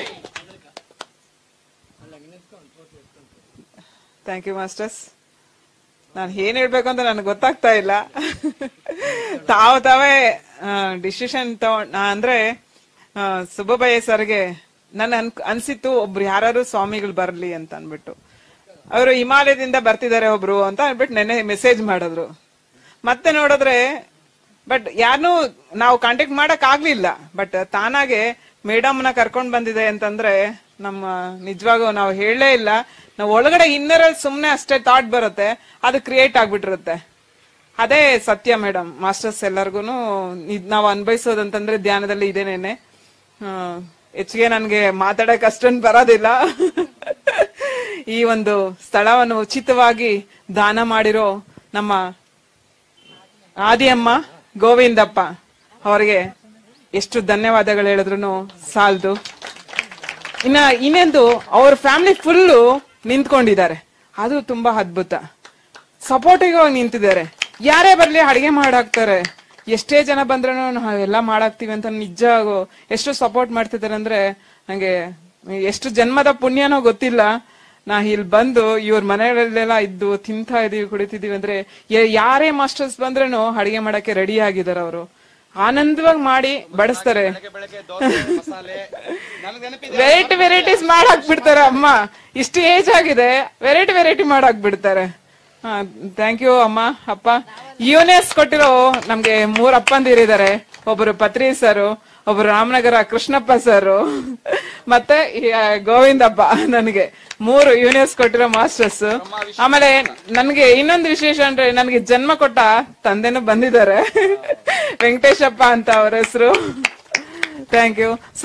ಥ್ಯಾಂಕ್ ಯು ಮಾಸ್ಟರ್ಸ್ ನಾನು ಏನ್ ಹೇಳ್ಬೇಕು ಅಂತ ನನಗೆ ಗೊತ್ತಾಗ್ತಾ ಇಲ್ಲ ತಾವು ತಾವೇ ಡಿಸಿಷನ್ ತಗೊಂಡ್ ನಾ ಅಂದ್ರೆ ಆ, ಸುಬ್ಬಯ್ಯ ಸರ್ಗೆ ನನ್ ಅನ್ ಅನ್ಸಿತ್ತು ಒಬ್ರು ಯಾರು ಸ್ವಾಮಿಗಳು ಬರ್ಲಿ ಅಂತ ಅನ್ಬಿಟ್ಟು ಅವರು ಹಿಮಾಲಯದಿಂದ ಬರ್ತಿದ್ದಾರೆ ಒಬ್ರು ಅಂತ ಅನ್ಬಿಟ್ಟು ನೆನ್ನೆ ಮೆಸೇಜ್ ಮಾಡಿದ್ರು ಮತ್ತೆ ನೋಡಿದ್ರೆ ಬಟ್ ಯಾರನ್ನೂ ನಾವು ಕಾಂಟ್ಯಾಕ್ಟ್ ಮಾಡಕ್ ಆಗ್ಲಿಲ್ಲ ಬಟ್ ತಾನಾಗೆ ಮೇಡಮ್ನ ಕರ್ಕೊಂಡ್ ಬಂದಿದೆ ಅಂತಂದ್ರೆ ನಮ್ಮ ನಿಜವಾಗೂ ನಾವು ಹೇಳಲೇ ಇಲ್ಲ ನಾವು ಒಳಗಡೆ ಇನ್ನರಲ್ಲಿ ಸುಮ್ನೆ ಅಷ್ಟೇ ಥಾಟ್ ಬರುತ್ತೆ ಅದು ಕ್ರಿಯೇಟ್ ಆಗ್ಬಿಟ್ಟಿರುತ್ತೆ ಅದೇ ಸತ್ಯ ಮೇಡಮ್ ಮಾಸ್ಟರ್ಸ್ ಎಲ್ಲರಿಗೂ ನಾವು ಅನ್ಭವಿಸೋದಂತಂದ್ರೆ ಧ್ಯಾನದಲ್ಲಿ ಇದೇನೇನೆ ಆ, ಹೆಚ್ಚಿಗೆ ನನ್ಗೆ ಮಾತಾಡಕ್ ಅಷ್ಟೊಂದು ಬರೋದಿಲ್ಲ ಈ ಒಂದು ಸ್ಥಳವನ್ನು ಉಚಿತವಾಗಿ ದಾನ ಮಾಡಿರೋ ನಮ್ಮ ಆದಿಯಮ್ಮ ಗೋವಿಂದಪ್ಪ ಅವರಿಗೆ ಎಷ್ಟು ಧನ್ಯವಾದಗಳು ಹೇಳಿದ್ರು ಸಾಲದು ಇನ್ನ ಇನ್ನೊಂದು ಅವ್ರ ಫ್ಯಾಮಿಲಿ ಫುಲ್ಲು ನಿಂತ್ಕೊಂಡಿದ್ದಾರೆ ಅದು ತುಂಬಾ ಅದ್ಭುತ ಸಪೋರ್ಟಿವ್ ಆಗಿ ನಿಂತಿದ್ದಾರೆ ಯಾರೇ ಬರ್ಲಿ ಅಡಿಗೆ ಮಾಡಾಕ್ತಾರೆ ಎಷ್ಟೇ ಜನ ಬಂದ್ರು ನಾವೆಲ್ಲ ಮಾಡಾಕ್ತಿವಿ ಅಂತ ನಿಜ ಎಷ್ಟು ಸಪೋರ್ಟ್ ಮಾಡ್ತಿದ್ದಾರೆ ಅಂದ್ರೆ ನಂಗೆ ಎಷ್ಟು ಜನ್ಮದ ಪುಣ್ಯನೋ ಗೊತ್ತಿಲ್ಲ ನಾ ಇಲ್ಲಿ ಬಂದು ಇವ್ರ ಮನೆಗಳಲ್ಲೆಲ್ಲ ಇದ್ದು ತಿಂತಾ ಇದೀವಿ ಕುಡಿತಿದೀವಿ ಅಂದ್ರೆ ಯ- ಯಾರೇ ಮಾಸ್ಟರ್ಸ್ ಬಂದ್ರೂ ಅಡಿಗೆ ಮಾಡಕ್ಕೆ ರೆಡಿ ಆಗಿದ್ದಾರೆ ಅವರು ಆನಂದವಾಗಿ ಮಾಡಿ ಬಡಿಸ್ತಾರೆ ವೆರೈಟಿ ವೆರೈಟೀಸ್ ಮಾಡಾಕ್ ಬಿಡ್ತಾರೆ ಅಮ್ಮ ಇಷ್ಟು ಏಜ್ ಆಗಿದೆ ವೆರೈಟಿ ವೆರೈಟಿ ಮಾಡಾಕ್ ಬಿಡ್ತಾರೆ ಥ್ಯಾಂಕ್ ಯು ಅಮ್ಮ ಅಪ್ಪ ಯುನೆಸ್ ಕೊಟ್ಟಿರೋ ನಮ್ಗೆ ಮೂರ್ ಅಪ್ಪಂದಿರಿದ್ದಾರೆ ಒಬ್ರು ಪತ್ರಿ ಸರ್ ಒಬ್ರು ರಾಮನಗರ ಕೃಷ್ಣಪ್ಪ ಸರ್ ಮತ್ತೆ ಈ, ಆ, ಗೋವಿಂದಪ್ಪ ನನಗೆ ಮೂರು ಯುನೆಸ್ ಕೊಟ್ಟಿರೋ ಮಾಸ್ಟರ್ಸ್ ಆಮೇಲೆ ನನ್ಗೆ ಇನ್ನೊಂದು ವಿಶೇಷ ಅಂದ್ರೆ ನನಗೆ ಜನ್ಮ ಕೊಟ್ಟ ತಂದೆನೂ ಬಂದಿದ್ದಾರೆ ವೆಂಕಟೇಶಪ್ಪ ಅಂತ ಅವ್ರ ಹೆಸರು ಥ್ಯಾಂಕ್ ಯು